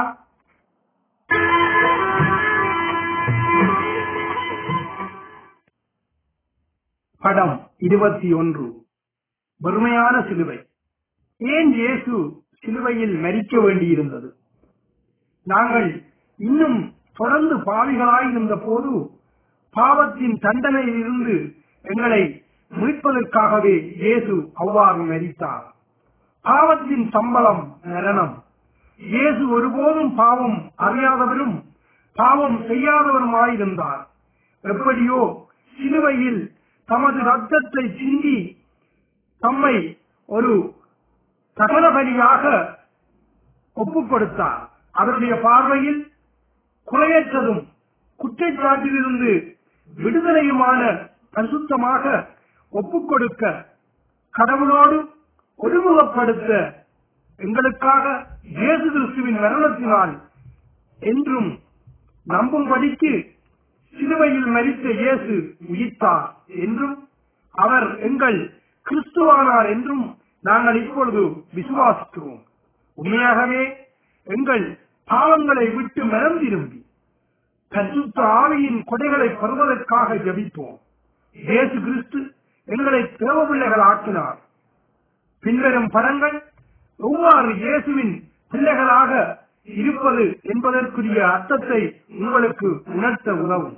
படம் இருபத்தி ஒன்று வறுமையான சிலுவை ஏன் இயேசு சிலுவையில் மரிக்க வேண்டியிருந்தது நாங்கள் இன்னும் தொடர்ந்து பாவிகளாய் இருந்த போது பாவத்தின் தண்டனையிலிருந்து எங்களை மீட்பதற்காகவே இயேசு அவ்வாறு மரித்தார் பாவத்தின் சம்பளம் மரணம் இயேசு ஒருபோதும் பாவம் அறியாதவரும் பாவம் செய்யாதவருமாயிருந்தார் எப்படியோ சிலுவையில் தமது ரத்தத்தை சிந்தி தம்மை ஒரு சகல பலியாக ஒப்புக் கொடுத்தார் அவருடைய பார்வையில் குறையற்றதும் குற்றச்சாட்டிலிருந்து விடுதலையுமான பரிசுத்தமாக ஒப்புக் கொடுக்க கடவுளோடு ஒருமுகப்படுத்த எங்களுக்காக இயேசு கிறிஸ்துவின் மரணத்தினால் என்றும் நம்பும்படிக்கு சிலுவையில் மரித்த இயேசு உயிர்த்தார் என்றும் அவர் எங்கள் கிறிஸ்துவானார் என்றும் நாங்கள் இப்பொழுது விசுவாசிக்கிறோம் உண்மையாகவே எங்கள் பாவங்களை விட்டு மனம் திரும்பி பரிசுத்த ஆவியின் கொடைகளை பெறுவதற்காக ஜபிப்போம் இயேசு கிறிஸ்து எங்களை தேவ பிள்ளைகள் ஆக்கினார் பின்வரும் படங்கள் எவ்வாறு இயேசுவின் பிள்ளைகளாக இருப்பது என்பதற்குரிய அர்த்தத்தை உங்களுக்கு உணர்த்த உதவும்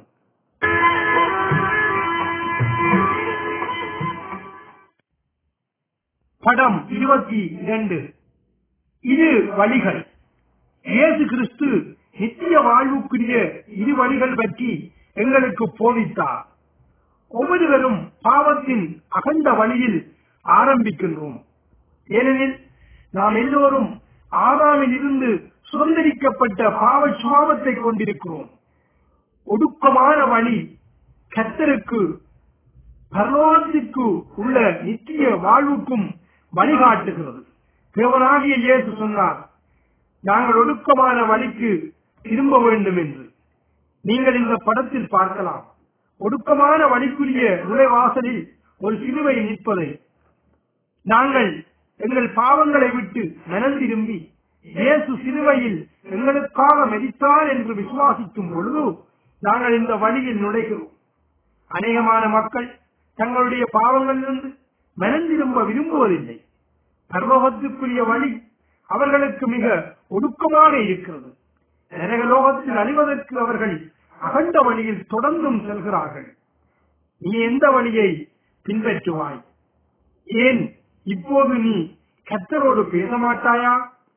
படம் இருபத்தி இரண்டு இது வழிகள் இயேசு கிறிஸ்து நித்திய வாழ்வுக்குரிய இரு வழிகள் பற்றி எங்களுக்கு போதித்தார் ஒவ்வொருவரும் பாவத்தின் அகண்ட வழியில் ஆரம்பிக்கின்றோம் ஏனெனில் நாம் எல்லோரும் ஆதாமில் இருந்து சுதந்திரிக்கப்பட்ட பாவ சுபாவத்தை கொண்டிருக்கிறோம் ஒடுக்கமான வழி கத்தருக்கு பரலோகத்திற்கு உள்ள நித்திய வாழ்வுக்கும் வழிகாட்டுகிறது தேவனாகிய இயேசு சொன்னார் நாங்கள் ஒடுக்கமான வழிக்கு திரும்ப வேண்டும் என்று நீங்கள் இந்த படத்தில் பார்க்கலாம் ஒடுக்கமான வழிக்குரிய நுழைவாசலில் ஒரு சிலுவை நிற்பதை நாங்கள் எங்கள் பாவங்களை விட்டு மனம் திரும்பி இயேசு சிலுவையில் எங்களுக்காக மதித்தார் என்று விசுவாசிக்கும் பொழுது நாங்கள் இந்த வழியில் நுழைகிறோம் அநேகமான மக்கள் தங்களுடைய பாவங்களிலிருந்து மனம் திரும்ப விரும்புவதில்லை பரலோகத்துக்குரிய வழி அவர்களுக்கு மிக ஒடுக்கமாக இருக்கிறது நரகலோகத்தில் அழிவதற்கு அவர்கள் அகண்ட வழியில் தொடர்ந்தும் செல்கிறார்கள் நீ எந்த வழியை பின்பற்றுவாய் ஏன் இப்போது நீ கத்தரோடு பேச மாட்டாயா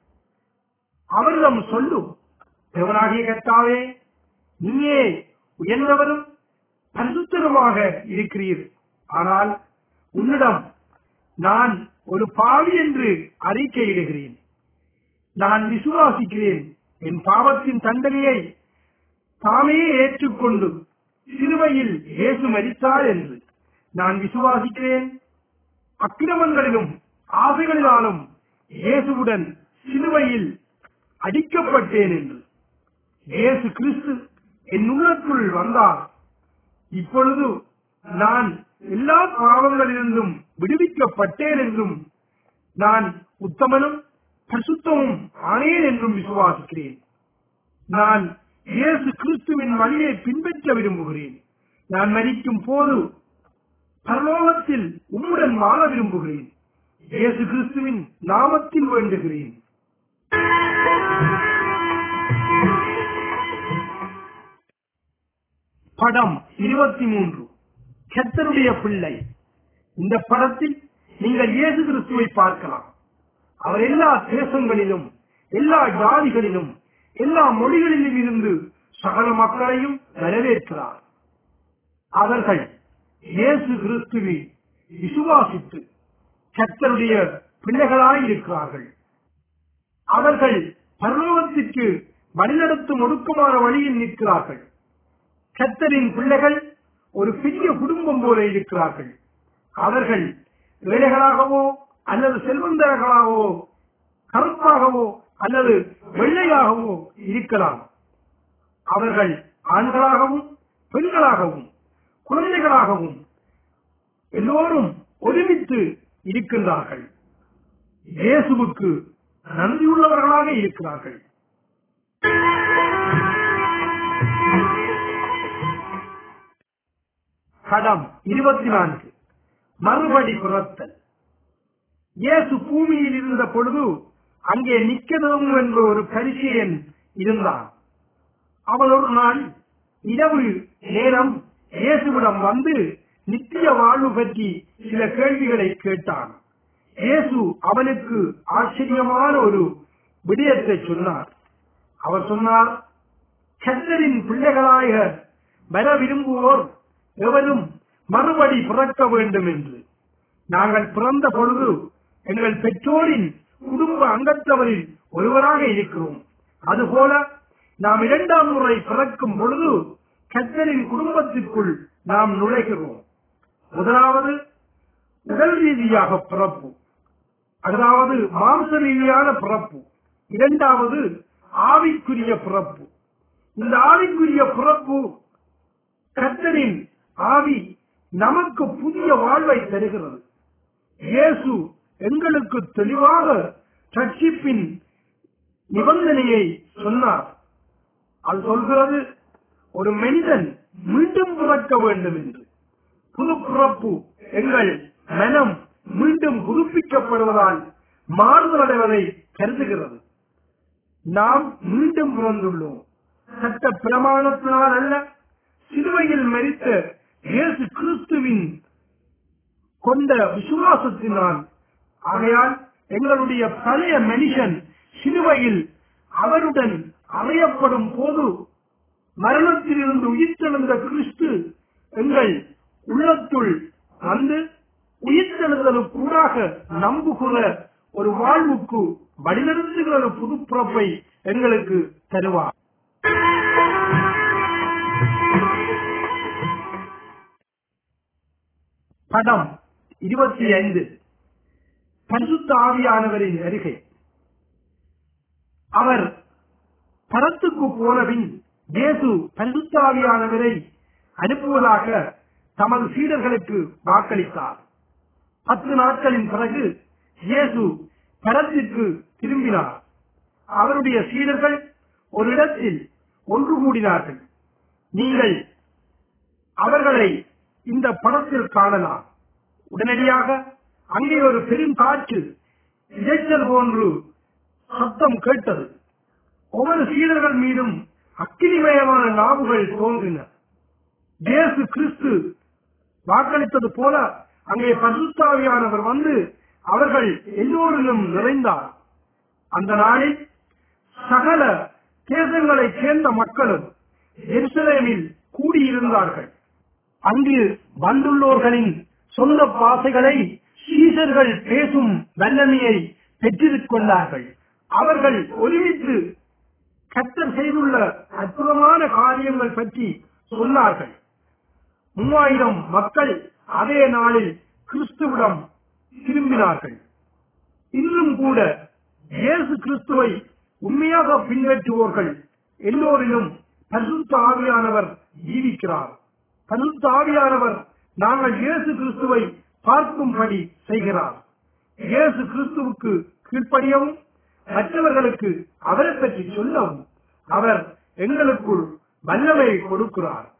அவரிடம் சொல்லும் தேவனாகிய கத்தாவே நீயே உயர்ந்தவரும் பரிசுத்தருமாக இருக்கிறீர் ஆனால் உன்னிடம் நான் ஒரு பாவி என்று அறிக்கையிடுகிறேன் நான் விசுவாசிக்கிறேன் என் பாவத்தின் தண்டனையை தாமே ஏற்றுக்கொண்டு சிலுவையில் இயேசு மரித்தார் என்று நான் விசுவாசிக்கிறேன் அக்கிரமங்களிலும் ஆசைகளினாலும் இயேசுவுடன் சிலுவையில் அடிக்கப்பட்டேன் என்று இயேசு கிறிஸ்து என் உள்ளத்துள் வந்தார் இப்பொழுது நான் எல்லா பாவங்களிலிருந்தும் விடுவிக்கப்பட்டேன் என்றும் நான் உத்தமனும் பரிசுத்தமும் ஆனேன் என்றும் விசுவாசிக்கிறேன் நான் இயேசு கிறிஸ்துவின் வழியை பின்பற்ற விரும்புகிறேன் நான் மரிக்கும் போது பரலோகத்தில் உம்முடன் வாழ விரும்புகிறேன் இயேசு கிறிஸ்துவின் நாமத்தில் வேண்டுகிறேன் படம் இருபத்தி மூன்று கத்தருடைய பிள்ளை இந்த படத்தில் நீங்கள் இயேசு கிறிஸ்துவை பார்க்கலாம் அவர் எல்லா தேசங்களிலும் எல்லா ஜாதிகளிலும் எல்லா மொழிகளிலும் இருந்து சகல மக்களையும் வரவேற்கிறார் அவர்கள் இயேசு கிறிஸ்துவை விசுவாசித்து கத்தருடைய பிள்ளைகளாய் இருக்கிறார்கள் அவர்கள் பரலோகத்திற்கு வழிநடத்தும் ஒடுக்கமான வழியில் நிற்கிறார்கள் கத்தரின் பிள்ளைகள் ஒரு பெரிய குடும்பம் போல இருக்கிறார்கள் அவர்கள் ஏழைகளாகவோ அல்லது செல்வந்தர்களாகவோ கருப்பாகவோ அல்லது வெள்ளையாகவோ இருக்கலாம் அவர்கள் ஆண்களாகவும் பெண்களாகவும் குழந்தைகளாகவும் எல்லோரும் ஒருமித்து இருக்கின்றார்கள் இயேசுவுக்கு நன்றியுள்ளவர்களாக இருக்கிறார்கள் கடம் இருபத்தி நான்கு மறுபடி புறத்தல் இயேசு பூமியில் இருந்த பொழுது அங்கே நிக்கதம் என்ற ஒரு பரிசெயன் இருந்தான் அவன் ஒரு நாள் இரவு நேரம் இயேசுவிடம் வந்து நித்திய வாழ்வு பற்றி சில கேள்விகளை கேட்டான் இயேசு அவனுக்கு ஆச்சரியமான ஒரு விடயத்தை சொன்னார் அவர் சொன்னார் கத்தரின் பிள்ளைகளாக வர விரும்புவோர் எவரும் மறுபடி பிறக்க வேண்டும் என்று நாங்கள் பிறந்த பொழுது எங்கள் பெற்றோரின் குடும்ப அங்கத்தவரில் ஒருவராக இருக்கிறோம் அதுபோல நாம் இரண்டாம் முறை பிறக்கும் பொழுது கத்தரின் குடும்பத்திற்குள் நாம் நுழைகிறோம் முதலாவது உடல் ரீதியாக பிறப்பு அதாவது மாம்ச ரீதியான பிறப்பு இரண்டாவது ஆவிக்குரிய பிறப்பு இந்த ஆவிக்குரிய பிறப்பு கர்த்தரின் ஆவி நமக்கு புதிய வாழ்வை தருகிறது இயேசு எங்களுக்கு தெளிவாக ரட்சிப்பின் நிபந்தனையை சொன்னார் அது சொல்கிறது ஒரு மனிதன் மீண்டும் பிறக்க வேண்டும் என்று புது பிறப்பு எங்கள் மனம் மீண்டும் புதுப்பிக்கப்படுவதால் மாறுதலடைவதை கருதுகிறது நாம் மீண்டும் பிறந்துள்ளோம் சட்ட பிரமாணத்தினால் அல்ல சிலுவையில் மரித்த இயேசு கிறிஸ்துவின் கொண்ட விசுவாசத்தினால் ஆகையால் எங்களுடைய பழைய மனுஷன் சிலுவையில் அவருடன் அறையப்படும் போது மரணத்திலிருந்து உயிர்த்தெழுந்த கிறிஸ்து எங்கள் உள்ளத்துள் வந்து உயிர்த்தெழுதலுக்கூடாக நம்புகிற ஒரு வாழ்வுக்கு வழிநடத்துகிற ஒரு புதுப்பிறப்பை எங்களுக்கு தருவார் படம் இருபத்தி ஐந்து பரிசுத்த ஆவியானவரின் வருகை அவர் பரத்துக்கு போனபின் இயேசு பரிசுத்த ஆவியானவரை அனுப்புவதாக தமது சீடர்களுக்கு வாக்களித்தார் பத்து நாட்களின் பிறகு இயேசு பரத்திற்கு திரும்பினார் அவருடைய சீடர்கள் ஒரு இடத்தில் ஒன்று கூடினார்கள் நீங்கள் அவர்களை இந்த படத்தில் காணலாம் உடனடியாக அங்கே ஒரு பெரும் காற்று இரைச்சல் போன்று சத்தம் கேட்டது ஒவ்வொரு சீடர்கள் மீதும் அக்கினிமயமான நாவுகள் தோன்றின இயேசு கிறிஸ்து வாக்களித்தது போல அங்கே பசுத்தாவியானவர் வந்து அவர்கள் எல்லோரிலும் நிறைந்தார் அந்த நாளில் சகல தேசங்களைச் சேர்ந்த மக்களும் எருசலேமில் கூடியிருந்தார்கள் அங்கு வந்துள்ளோர்களின் சொந்த பாசைகளை சீசர்கள் பேசும் வல்லமையை பெற்றிருக் கொண்டார்கள் அவர்கள் ஒருமித்து கத்தர் செய்துள்ள அற்புதமான காரியங்கள் பற்றி சொன்னார்கள் மூவாயிரம் மக்கள் அதே நாளில் கிறிஸ்துவிடம் திரும்பினார்கள் இன்றும் கூட இயேசு கிறிஸ்துவை உண்மையாக பின்பற்றுவோர்கள் எல்லோரிலும் பரிசுத்த ஆவியானவர் ஜீவிக்கிறார் பரிசுத்த ஆவியானவர் நாங்கள் இயேசு கிறிஸ்துவை பார்க்கும்படி செய்கிறார் இயேசு கிறிஸ்துவுக்கு கீழ்ப்படியவும் மற்றவர்களுக்கு அவரை பற்றி சொல்லவும் அவர் எங்களுக்குள் வல்லமை கொடுக்கிறார்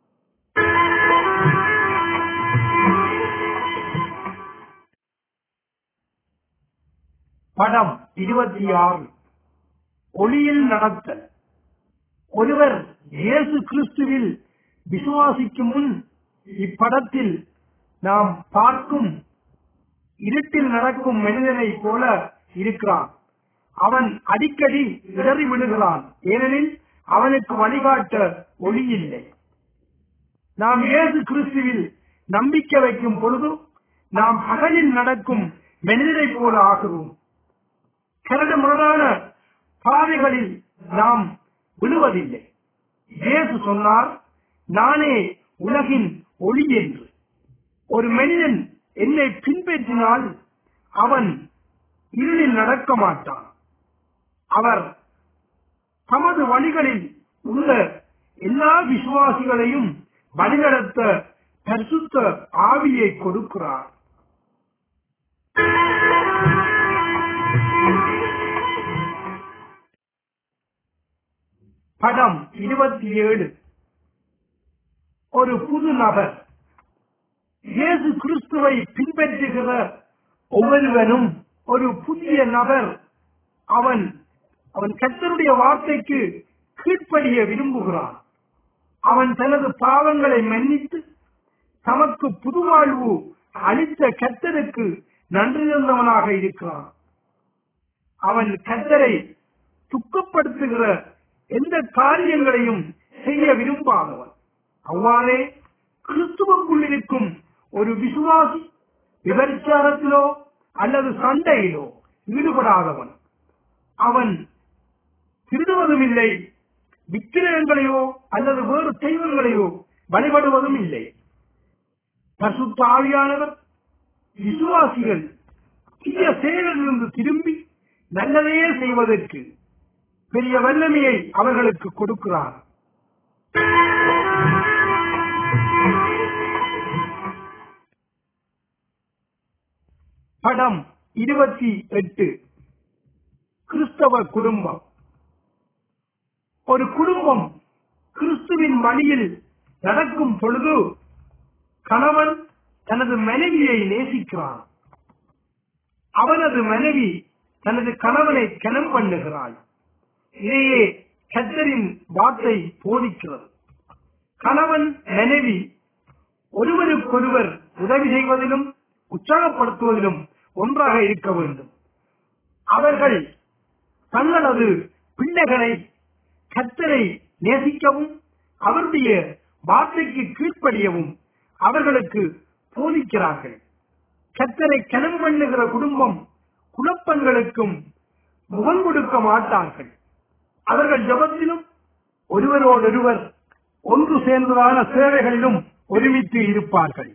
படம் இருபத்தி ஆறு ஒளியில் நடத்தல் ஒருவர் இயேசு கிறிஸ்துவில் விசுவாசிக்கும் முன் இப்படத்தில் நாம் பார்க்கும் இருட்டில் நடக்கும் மனிதனை போல இருக்கிறான் அவன் அடிக்கடி இடறி விடுகிறான் ஏனெனில் அவனுக்கு வழிகாட்ட ஒளி இல்லை நாம் இயேசு கிறிஸ்துவில் நம்பிக்கை வைக்கும் பொழுது நாம் பகலில் நடக்கும் மனிதரை போல ஆகிறோம் கரடு முரடான பாதைகளில் நாம் விழுவதில்லை இயேசு சொன்னார் நானே உலகின் ஒளி என்று ஒரு மனிதன் என்னை பின்பற்றினால் அவன் இருளில் நடக்க மாட்டான் அவர் தமது வழிகளில் உள்ள எல்லா விசுவாசிகளையும் வழிநடத்த பரிசுத்த ஆவியை கொடுக்கிறார் படம் இருபத்தி ஏழு ஒரு புது நபர் இயேசு கிறிஸ்துவை பின்பற்றுகிற ஒவ்வொருவனும் ஒரு புதிய நபர் அவன் அவன் கர்த்தருடைய வார்த்தைக்கு கீழ்ப்படிய விரும்புகிறான் அவன் தனது பாவங்களை மன்னித்து தமக்கு புது வாழ்வு அளித்த கர்த்தருக்கு நன்றி தந்தவனாக இருக்கிறான் அவன் கர்த்தரை துக்கப்படுத்துகிற எந்த காரியங்களையும் செய்ய விரும்பாதவன் அவ்வாறே கிறிஸ்துவுக்குள் இருக்கும் ஒரு விசுவாசி விபச்சாரத்திலோ அல்லது சண்டையிலோ ஈடுபடாதவன் அவன் திருடுவதும் இல்லை விக்கிரகங்களையோ அல்லது வேறு தெய்வங்களையோ வழிபடுவதும் இல்லை பரிசுத்த ஆவியானவர் விசுவாசிகள் தீய செயலிலிருந்து திரும்பி நல்லதையே செய்வதற்கு பெரிய வல்லமையை அவர்களுக்கு கொடுக்கிறார் படம் இருபத்தி எட்டு கிறிஸ்தவ குடும்பம் ஒரு குடும்பம் கிறிஸ்துவின் வழியில் நடக்கும் பொழுது கணவன் தனது மனைவியை நேசிக்கிறான் அவனது மனைவி தனது கணவனை கனம் பண்ணுகிறாள் இதையே கத்தரின் வார்த்தை போதிக்கிறது கணவன் மனைவி ஒருவருக்கொருவர் உதவி செய்வதிலும் உற்சாகப்படுத்துவதிலும் ஒன்றாக இருக்க வேண்டும் அவர்கள் தங்களது பிள்ளைகளை கத்தரை நேசிக்கவும் அவருடைய வார்த்தைக்கு கீழ்ப்படியவும் அவர்களுக்கு போதிக்கிறார்கள் கத்தரை கனம் பண்ணுகிற குடும்பம் குழப்பங்களுக்கும் முகம் கொடுக்க மாட்டார்கள் அவர்கள் ஜபத்திலும் ஒருவரோடொருவர் ஒன்று சேர்ந்ததான சேவைகளிலும் ஒருமித்து இருப்பார்கள்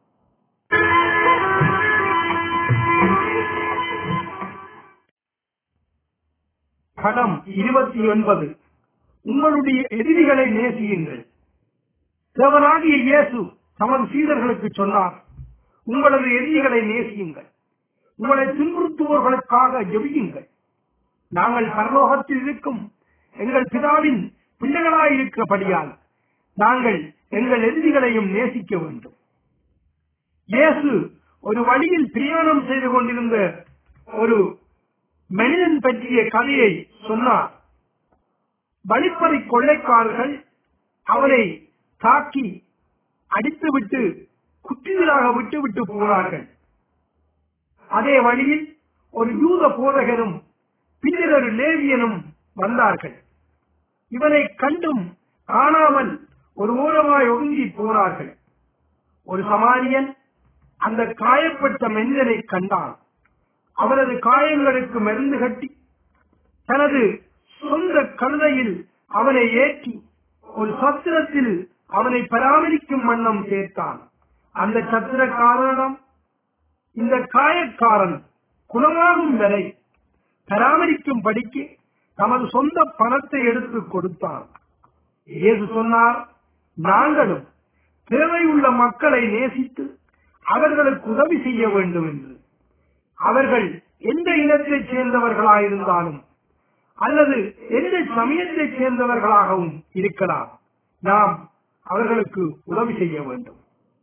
படம் இருபத்தி ஒன்பது உங்களுடைய எதிரிகளை நேசியுங்கள் தேவனாகிய இயேசு தமது சீடர்களுக்கு சொன்னார் உங்களது எதிரிகளை நேசியுங்கள் உங்களை துன்புறுத்துவோர்களுக்காக ஜெபியுங்கள் நாங்கள் பரலோகத்தில் இருக்கும் எங்கள் பிதாவின் பிள்ளைகளாயிருக்கிறபடியால் நாங்கள் எங்கள் எதிரிகளையும் நேசிக்க வேண்டும் இயேசு ஒரு வழியில் பிரயாணம் செய்து கொண்டிருந்த ஒரு மனிதன் பற்றிய கதையை சொன்னார் வழிப்பறி கொள்ளைக்காரர்கள் அவரை தாக்கி அடித்துவிட்டு குற்றியலாக விட்டுவிட்டு போனார்கள் அதே வழியில் ஒரு யூத போதகரும் பின்னர் ஒரு லேவியனும் வந்தார்கள் இவனை கண்டும் காணாமல் ஒரு ஓரமாய் ஒதுங்கி போனார்கள் ஒரு சமாரியன் அந்த காயப்பட்ட மனிதனை கண்டான் அவரது காயங்களுக்கு மருந்து கட்டி தனது சொந்த கழுதையில் அவனை ஏற்றி ஒரு சத்திரத்தில் அவனை பராமரிக்கும் வண்ணம் சேர்த்தான் அந்த சத்திரக்காரனிடம் இந்த காயக்காரன் குணமாகும் வரை பராமரிக்கும் படிக்கு தமது சொந்த பணத்தை எடுத்து கொடுத்தான் இயேசு சொன்னார் நாங்களும் தேவையுள்ள மக்களை நேசித்து அவர்களுக்கு உதவி செய்ய வேண்டும் என்று அவர்கள் எந்த இனத்தைச் சேர்ந்தவர்களாயிருந்தாலும் அல்லது எந்த சமயத்தைச் சேர்ந்தவர்களாகவும் இருக்கலாம் நாம் அவர்களுக்கு உதவி செய்ய வேண்டும்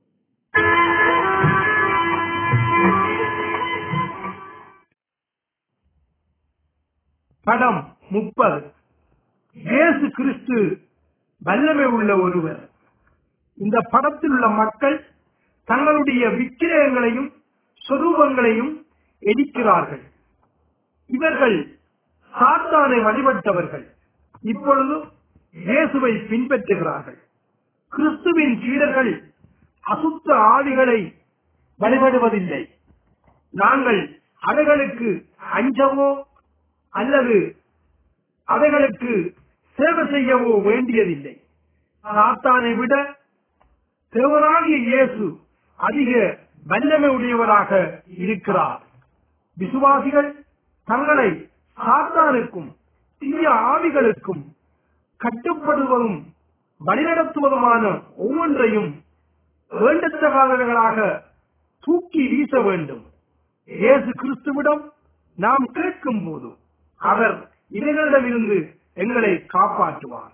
படம் முப்பது இயேசு கிறிஸ்து வல்லமை உள்ள ஒருவர் இந்த படத்தில் உள்ள மக்கள் தங்களுடைய விக்கிரகங்களையும் சொரூபங்களையும் எரிக்கிறார்கள் இவர்கள் சாத்தானை வழிபட்டவர்கள் இப்பொழுது இயேசுவை பின்பற்றுகிறார்கள் கிறிஸ்துவின் சீடர்கள் அசுத்த ஆவிகளை வழிபடுவதில்லை நாங்கள் அவைகளுக்கு அஞ்சவோ அல்லது அவைகளுக்கு சேவை செய்யவோ வேண்டியதில்லை சாத்தானை விட தேவனாகிய இயேசு அதிக வல்லமை உடையவராக இருக்கிறார் விசுவாசிகள் தங்களை சாத்தானுக்கும் தீய ஆவிகளுக்கும் கட்டுப்படுவதும் வழிநடத்துவதுமான ஒவ்வொன்றையும் வேண்டத்தகாதவர்களாக தூக்கி வீச வேண்டும் இயேசு கிறிஸ்துவிடம் நாம் கேட்கும் போது அவர் இவைகளிடமிருந்து எங்களை காப்பாற்றுவார்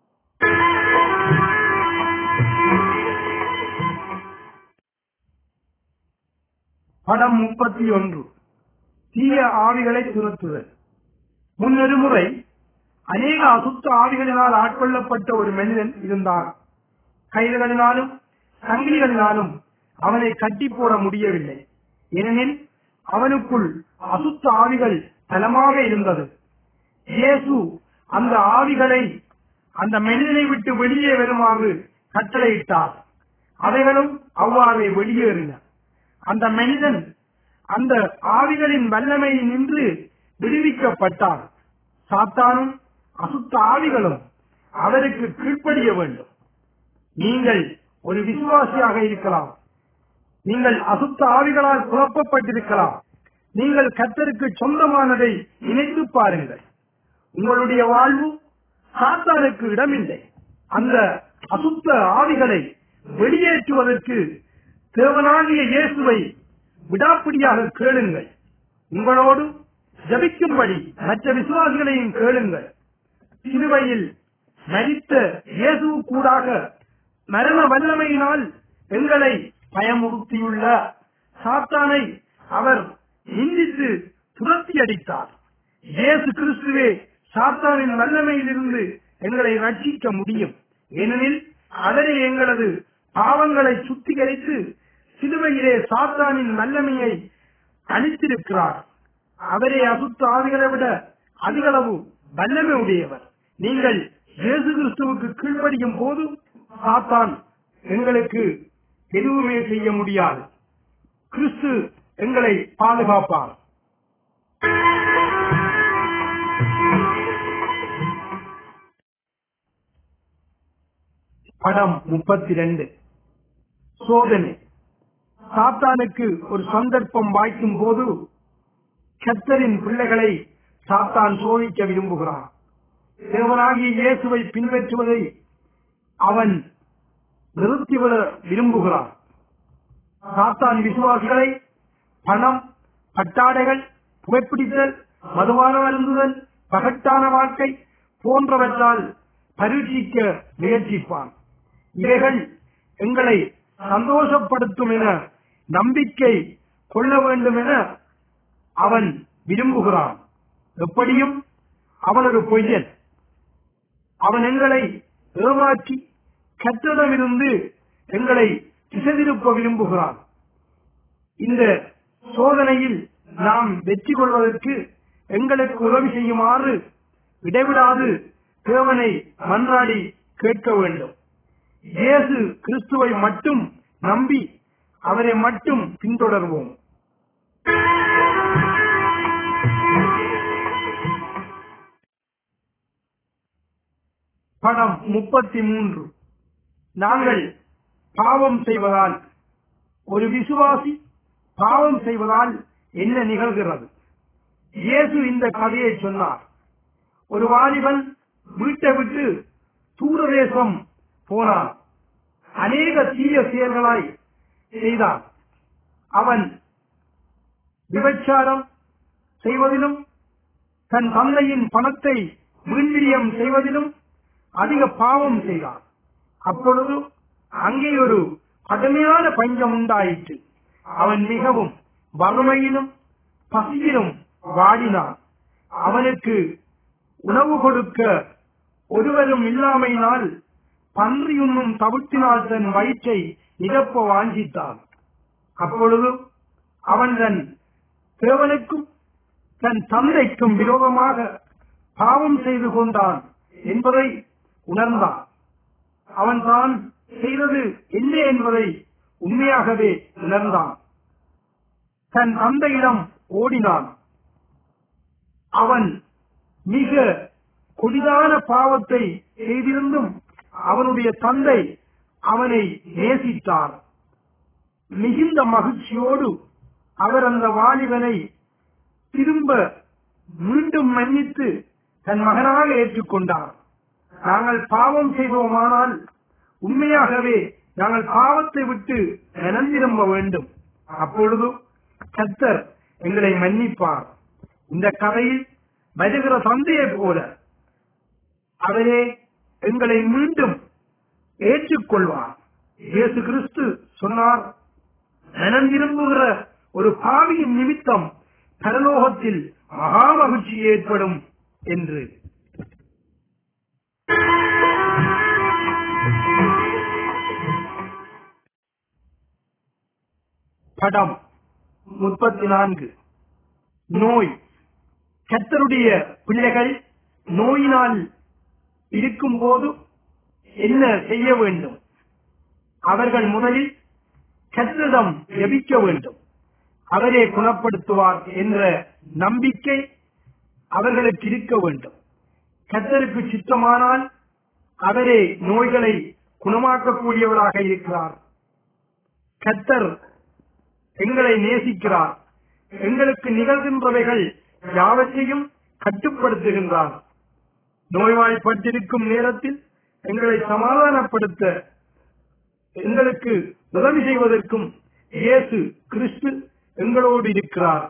படம் முப்பத்தி ஒன்று தீய ஆவிகளை துரத்துதல் முன்னொரு முறை அநேக அசுத்த ஆவிகளினால் ஆட்கொள்ளப்பட்ட ஒரு மனிதன் இருந்தான் கைதுகளினாலும் சங்கிலிகளினாலும் அவனை கட்டி போட முடியவில்லை ஏனெனில் அவனுக்குள் அசுத்த ஆவிகள் பலமாக இருந்தது இயேசு அந்த ஆவிகளை அந்த மனிதனை விட்டு வெளியே வருமாறு கட்டளையிட்டார் அவைகளும் அவ்வாறே வெளியேறின அந்த மனிதன் அந்த ஆவிகளின் வல்லமை நின்று விடுவிக்கப்பட்டார் சாத்தானும் அசுத்த ஆவிகளும் அவருக்கு கீழ்ப்படிய வேண்டும் நீங்கள் ஒரு விசுவாசியாக இருக்கலாம் நீங்கள் அசுத்த ஆவிகளால் குழப்பப்பட்டிருக்கலாம் நீங்கள் கத்தருக்கு சொந்தமானதை நினைத்து பாருங்கள் உங்களுடைய வாழ்வு சாத்தானுக்கு இடமில்லை அந்த அசுத்த ஆவிகளை வெளியேற்றுவதற்கு தேவனாகிய இயேசுவை விடாப்பிடியாக கேளுங்கள் உங்களோடு ஜபிக்கும்படி மற்ற விசுவாசிகளையும் கேளுங்கள் சிலுவையில் மரித்த இயேசு கூடாக மரண வல்லமையினால் எங்களை பயமுறுத்தியுள்ள சாத்தானை அவர் நிந்தித்து துரத்தி அடித்தார் இயேசு கிறிஸ்துவே சாத்தானின் வல்லமையிலிருந்து எங்களை ரட்சிக்க முடியும் ஏனெனில் அவரே எங்களது பாவங்களை சுத்திகரித்து சிலுவையிலே சாத்தானின் வல்லமையை அளித்திருக்கிறார் அவரே அசுத்த ஆவிகளை விட அதிகளவு வல்லமை உடையவர் நீங்கள் இயேசு கிறிஸ்துவுக்கு கீழ்ப்படியும் போது சாத்தான் எங்களுக்கு எதுவுமே செய்ய முடியாது கிறிஸ்து எங்களை பாதுகாப்பார் படம் முப்பத்தி ரெண்டு சோதனை சாத்தானுக்கு ஒரு சந்தர்ப்பம் வாய்க்கும் போது கத்தரின் பிள்ளைகளை சாத்தான் சோதிக்க விரும்புகிறான் தேவனாகிய இயேசுவை பின்பற்றுவதை அவன் நிறுத்திவிட விரும்புகிறான் சாத்தான் விசுவாசிகளை பணம் பட்டாடைகள் புகைப்பிடித்தல் மதுவான அருந்துதல் பகட்டான வாழ்க்கை போன்றவற்றால் பரீட்சிக்க முயற்சிப்பான் இவைகள் எங்களை சந்தோஷப்படுத்தும் என நம்பிக்கை கொள்ள வேண்டும் என அவன் விரும்புகிறான் எப்படியும் அவன் ஒரு பொய்யன் அவன் எங்களை ஏமாற்றி கற்றடமிருந்து எங்களை திசைதிருப்ப விரும்புகிறான் இந்த சோதனையில் நாம் வெற்றி கொள்வதற்கு எங்களுக்கு உதவி செய்யுமாறு இடைவிடாது தேவனை மன்றாடி கேட்க வேண்டும் இயேசு கிறிஸ்துவை மட்டும் நம்பி அவரை மட்டும் பின்தொடர்வோம் படம் முப்பத்தி மூன்று நாங்கள் பாவம் செய்வதால் ஒரு விசுவாசி பாவம் செய்வதால் என்ன நிகழ்கிறது இயேசு இந்த கதையை சொன்னார் ஒரு வாலிபன் வீட்டை விட்டு தூரதேசம் போனான் அநேக தீய செயல்களாய் செய்தான் அவன் விபச்சாரம் செய்வதிலும் தன் தந்தையின் பணத்தை வீண்விரியம் செய்வதிலும் அதிக பாவம் செய்தான் அப்பொழுது அங்கே ஒரு கடுமையான பஞ்சம் உண்டாயிற்று அவன் மிகவும் வறுமையிலும் பசியிலும் வாடினான் அவனுக்கு உணவு கொடுக்க ஒருவரும் இல்லாமையினால் பன்றி உண்ணும் தவிர்த்தினால் தன் வயிற்றை நிரப்ப வாஞ்சித்தான் அப்பொழுது அவன் தன் தேவனுக்கும் தன் தந்தைக்கும் விரோதமாக பாவம் செய்து கொண்டான் என்பதை உணர்ந்தான் அவன் தான் செய்தது என்ன என்பதை உண்மையாகவே உணர்ந்தான் தன் தந்தையிடம் ஓடினான் அவன் மிக கொடிதான பாவத்தை செய்திருந்தும் அவனுடைய தந்தை அவனை நேசித்தார் மிகுந்த மகிழ்ச்சியோடு அவர் அந்த வாலிபனை திரும்ப மீண்டும் மன்னித்து தன் மகனாக ஏற்றுக்கொண்டார் நாங்கள் பாவம் செய்தோமானால் உண்மையாகவே நாங்கள் பாவத்தை விட்டு நனந்திரும்ப வேண்டும் அப்பொழுது கத்தர் எங்களை மன்னிப்பார் இந்த கதையில் வருகிற தந்தையைப் போல அவரே எங்களை மீண்டும் ஏற்றுக்கொள்வார் இயேசு கிறிஸ்து சொன்னார் மனம் திரும்புகிற ஒரு பாவியின் நிமித்தம் பரலோகத்தில் மகா மகிழ்ச்சி ஏற்படும் என்று படம் முப்பத்தி நான்கு நோய் கத்தருடைய பிள்ளைகள் நோயினால் இருக்கும்போது என்ன செய்ய வேண்டும் அவர்கள் முதலில் கத்தரிடம் ஜெபிக்க வேண்டும் அவரே குணப்படுத்துவார் என்ற நம்பிக்கை அவர்களுக்கு இருக்க வேண்டும் கத்தருக்கு சித்தமானால் அவரே நோய்களை குணமாக்கக்கூடியவராக இருக்கிறார் கத்தர் எங்களை நேசிக்கிறார் எங்களுக்கு நிகழ்கின்றவைகள் யாவற்றையும் கட்டுப்படுத்துகின்றார் நோய்வாய்ப்பட்டிருக்கும் நேரத்தில் எங்களை சமாதானப்படுத்த எங்களுக்கு உதவி செய்வதற்கும் இயேசு கிறிஸ்து எங்களோடு இருக்கிறார்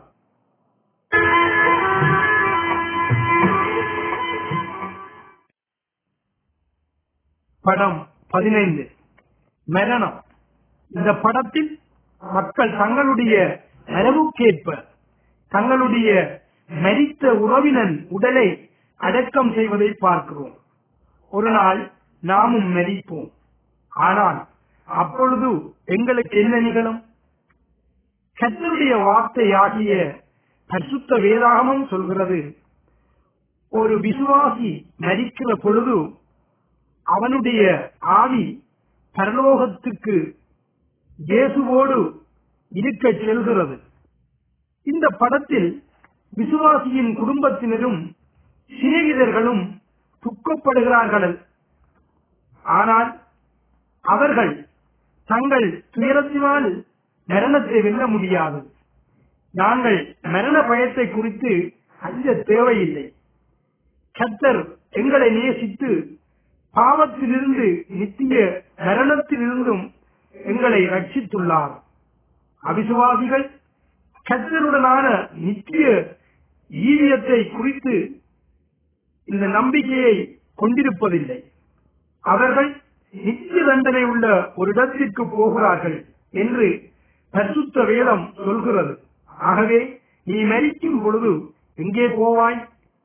படம் பதினைந்து மரணம் இந்த படத்தில் மக்கள் தங்களுடைய மரபுக்கேற்ப தங்களுடைய மரித்த உறவினன் உடலை அடக்கம் செய்வதை பார்க்கிறோம் ஒரு நாள் நாமும் மரிப்போம் ஆனால் அப்பொழுது எங்களுக்கு என்ன நிகழும் கத்தருடைய வார்த்தையாகிய பரிசுத்த வேதாகமம் சொல்கிறது ஒரு விசுவாசி மரிக்கிற பொழுது அவனுடைய ஆவி பரலோகத்துக்கு இயேசுவோடு இருக்க செல்கிறது இந்த படத்தில் விசுவாசியின் குடும்பத்தினரும் சிநேகிதர்களும் துக்கப்படுகிறார்கள் ஆனால் அவர்கள் தங்கள் துயரத்தினால் மரணத்தை வெல்ல முடியாது நாங்கள் மரண பயத்தை குறித்து அஞ்ச தேவையில்லை கத்தர் எங்களை நேசித்து பாவத்திலிருந்து நித்திய மரணத்திலிருந்தும் எங்களை ரட்சித்துள்ளார் அவிசுவாசிகள் கத்தருடனான நித்திய ஈவியத்தை குறித்து இந்த நம்பிக்கையை கொண்டிருப்பதில்லை அவர்கள் நித்திய தண்டனை உள்ள ஒரு இடத்திற்கு போகிறார்கள் என்று பரிசுத்த வேதம் சொல்கிறது ஆகவே நீ மரிக்கும் பொழுது எங்கே போவாய்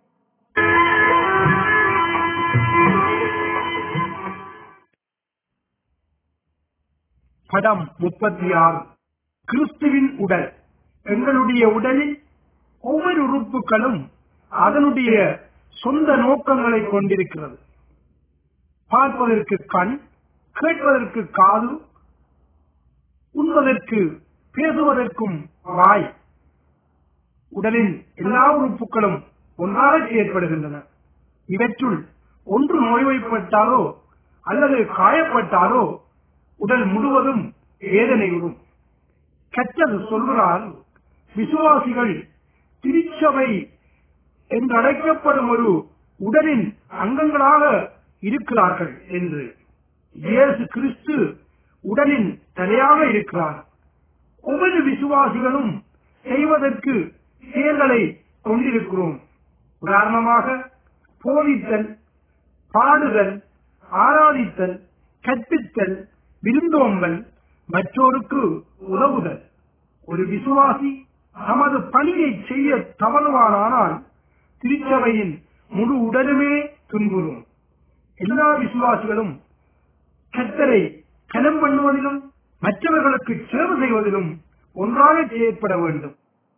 படம் முப்பத்தி ஆறு கிறிஸ்துவின் உடல் எங்களுடைய உடலில் ஒவ்வொரு உறுப்புகளும் அதனுடைய சொந்த நோக்கங்களை கொண்டிருக்கிறது பார்ப்பதற்கு கண் கேட்பதற்கு காது உண்பதற்கு பேசுவதற்கும் வாய் உடலின் எல்லா உறுப்புகளும் ஒன்றாக செயற்படுகின்றன இவற்றுள் ஒன்று நோய்வாய்ப்பட்டாலோ அல்லது காயப்பட்டாலோ உடல் முழுவதும் வேதனையுறும் கற்றல் சொல்கிறார் விசுவாசிகள் திருச்சபை என்றழைக்கப்படும் ஒரு உடலின் அங்கங்களாக இருக்கிறார்கள் என்று இயேசு கிறிஸ்து உடலின் தலையாக இருக்கிறார் ஒவ்வொரு விசுவாசிகளும் செய்வதற்கு செயல்களை கொண்டிருக்கிறோம் உதாரணமாக போதித்தல் பாடுதல் ஆராதித்தல் கற்பித்தல் விருந்தோம்பல் மற்றோருக்கு உதவுதல் ஒரு விசுவாசி தமது பணியை செய்ய தவறுவானால் திருச்சபையின் முழு உடலுமே துன்புறும் எல்லா விசுவாசிகளும் கத்தரை கனம் பண்ணுவதிலும் மற்றவர்களுக்கு சேவை செய்வதிலும் ஒன்றாக செயற்பட வேண்டும்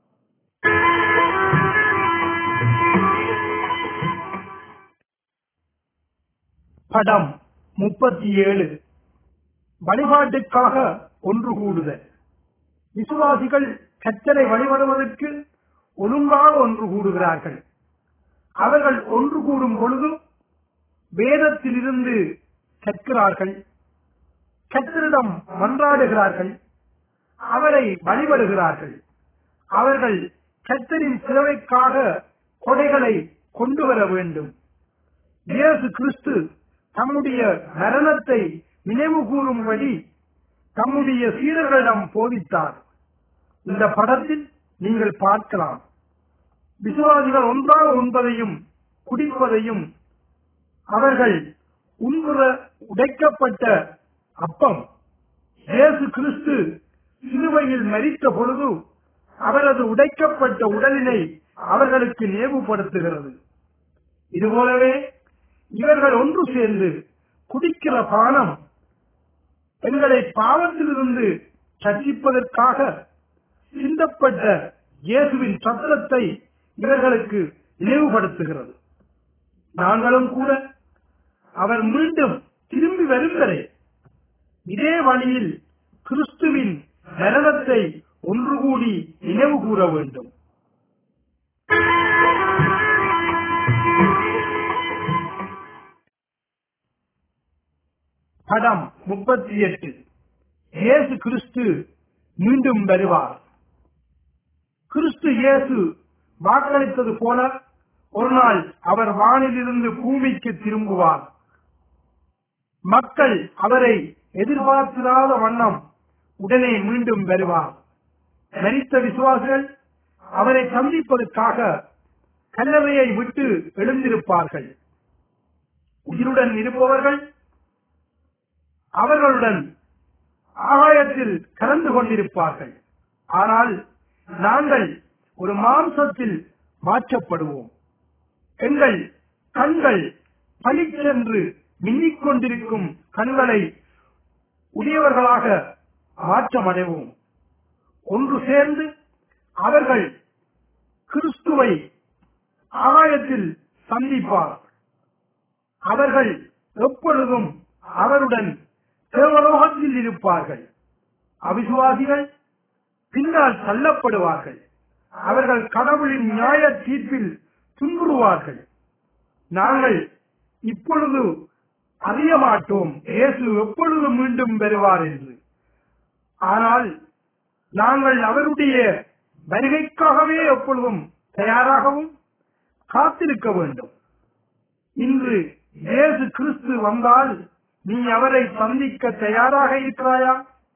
படம் முப்பத்தி ஏழு வழிபாட்டுக்காக ஒன்று கூடுதல் விசுவாசிகள் கத்தரை வழிபடுவதற்கு ஒழுங்காக ஒன்று கூடுகிறார்கள் அவர்கள் ஒன்று கூடும் பொழுது வேதத்திலிருந்து கற்கிறார்கள் கத்தரிடம் மன்றாடுகிறார்கள் அவரை வழிபடுகிறார்கள் அவர்கள் கத்தரின் சிலவைக்காக கொடைகளை கொண்டு வர வேண்டும் இயேசு கிறிஸ்து தம்முடைய மரணத்தை நினைவு கூறும்படி தம்முடைய சீடர்களிடம் போதித்தார் இந்த படத்தில் நீங்கள் பார்க்கலாம் விசுவாசிகள் ஒன்றாக உண்பதையும் குடிப்பதையும் அவர்கள் உண்புற உடைக்கப்பட்ட அப்பம் இயேசு கிறிஸ்து சிலுவையில் மரித்த பொழுது அவரது உடைக்கப்பட்ட உடலினை அவர்களுக்கு நினைவுபடுத்துகிறது இதுபோலவே இவர்கள் ஒன்று சேர்ந்து குடிக்கிற பானம் எங்களை பாவத்திலிருந்து சர்ச்சிப்பதற்காக சிந்தப்பட்ட இயேசுவின் சத்தத்தை இவர்களுக்கு நினைவுபடுத்துகிறது நாங்களும் கூட அவர் மீண்டும் திரும்பி வரும் வரை இதே வழியில் கிறிஸ்துவின் மரணத்தை ஒன்று கூடி நினைவு கூற வேண்டும் படம் முப்பத்தி எட்டு இயேசு கிறிஸ்து மீண்டும் வருவார் கிறிஸ்து இயேசு வாக்களித்தது போல ஒரு நாள் அவர் வானிலிருந்து பூமிக்கு திரும்புவார் மக்கள் அவரை எதிர்பார்த்திராத வண்ணம் உடனே மீண்டும் வருவார் மரித்த விசுவாசிகள் அவரை சந்திப்பதற்காக கல்லறையை விட்டு எழுந்திருப்பார்கள் உயிருடன் இருப்பவர்கள் அவர்களுடன் ஆகாயத்தில் கலந்து கொண்டிருப்பார்கள் ஆனால் நாங்கள் ஒரு மாம்சத்தில் மாற்றப்படுவோம் எங்கள் கண்கள் பளிச்சென்று மின்னிக் கொண்டிருக்கும் கண்களை உடையவர்களாக மாற்றமடைவோம் ஒன்று சேர்ந்து அவர்கள் கிறிஸ்துவை ஆகாயத்தில் சந்திப்பார் அவர்கள் எப்பொழுதும் அவருடன் தேவலோகத்தில் இருப்பார்கள் அவிசுவாசிகள் பின்னால் தள்ளப்படுவார்கள் அவர்கள் கடவுளின் நியாய தீர்ப்பில் துன்புறுவார்கள் நாங்கள் இப்பொழுது அறிய மாட்டோம் இயேசு எப்பொழுது மீண்டும் வருவார் என்று ஆனால் நாங்கள் அவருடைய வருகைக்காகவே எப்பொழுதும் தயாராகவும் காத்திருக்க வேண்டும் இன்று இயேசு கிறிஸ்து வந்தால் நீ அவரை சந்திக்க தயாராக இருக்கிறாயா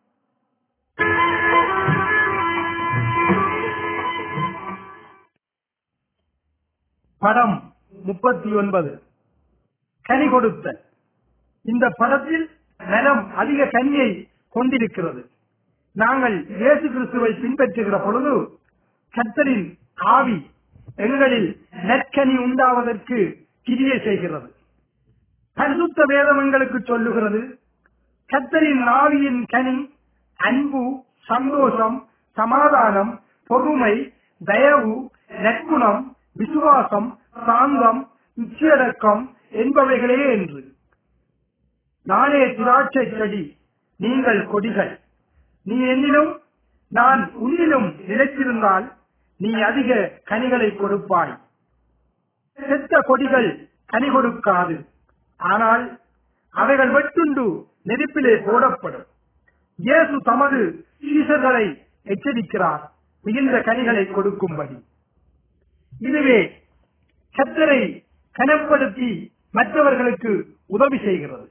படம் முப்பத்தி ஒன்பது கனி கொடுத்தல் இந்த படத்தில் நிலம் அதிக கனியை கொண்டிருக்கிறது நாங்கள் இயேசு கிறிஸ்துவை பின்பற்றுகிற பொழுது கர்த்தரின் ஆவி எங்களில் நற்கனி உண்டாவதற்கு கிரியை செய்கிறது பரிசுத்த வேதம் எங்களுக்கு சொல்லுகிறது கர்த்தரின் ஆவியின் கனி அன்பு சந்தோஷம் சமாதானம் பொறுமை தயவு நற்குணம் விசுவாசம் சாந்தம் இச்சையடக்கம் என்பவைகளே என்று நானே திராட்சை செடி நீங்கள் கொடிகள் நீ என்னிலும் நான் உன்னிலும் நிலைத்திருந்தால் நீ அதிக கனிகளை கொடுப்பாய் செத்த கொடிகள் கனி கொடுக்காது ஆனால் அவைகள் வெட்டுண்டு நெருப்பிலே போடப்படும் இயேசு தமது சீசர்களை எச்சரிக்கிறார் மிகுந்த கனிகளை கொடுக்கும்படி இதுவே கத்தரை கனப்படுத்தி மற்றவர்களுக்கு உதவி செய்கிறது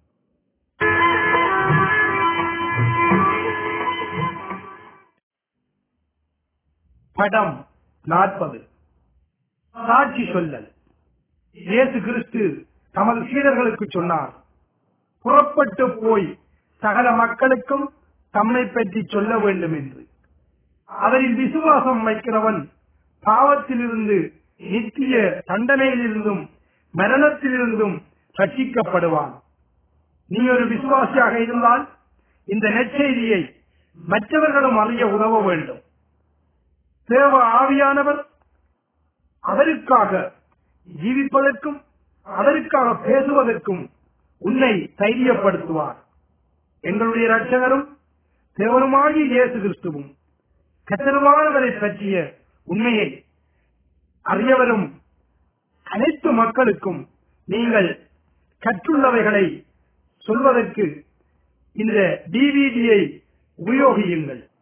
படம் நாற்பது சாட்சி சொல்லல் இயேசு கிறிஸ்து தமது சீடர்களுக்கு சொன்னார் புறப்பட்டு போய் சகல மக்களுக்கும் தம்மை பற்றி சொல்ல வேண்டும் என்று அவரில் விசுவாசம் வைக்கிறவன் பாவத்திலிருந்து நித்திய தண்டனையிலிருந்தும் மரணத்திலிருந்தும் ரட்சிக்கப்படுவான் நீ ஒரு விசுவாசியாக இருந்தால் இந்த நெற்செய்தியை மற்றவர்களும் அறிய உதவ வேண்டும் தேவ ஆவியானவர் அவருக்காக ஜீவிப்பதற்கும் அவருக்காக பேசுவதற்கும் உன்னை தைரியப்படுத்துவார் எங்களுடைய ரட்சகரும் தேவருமாகிய இயேசு கிறிஸ்துவும் கத்தருமானவரை பற்றிய உண்மையை அறியவரும் அனைத்து மக்களுக்கும் நீங்கள் கற்றுள்ளவைகளை சொல்வதற்கு இந்த டிவிடியை உபயோகியுங்கள்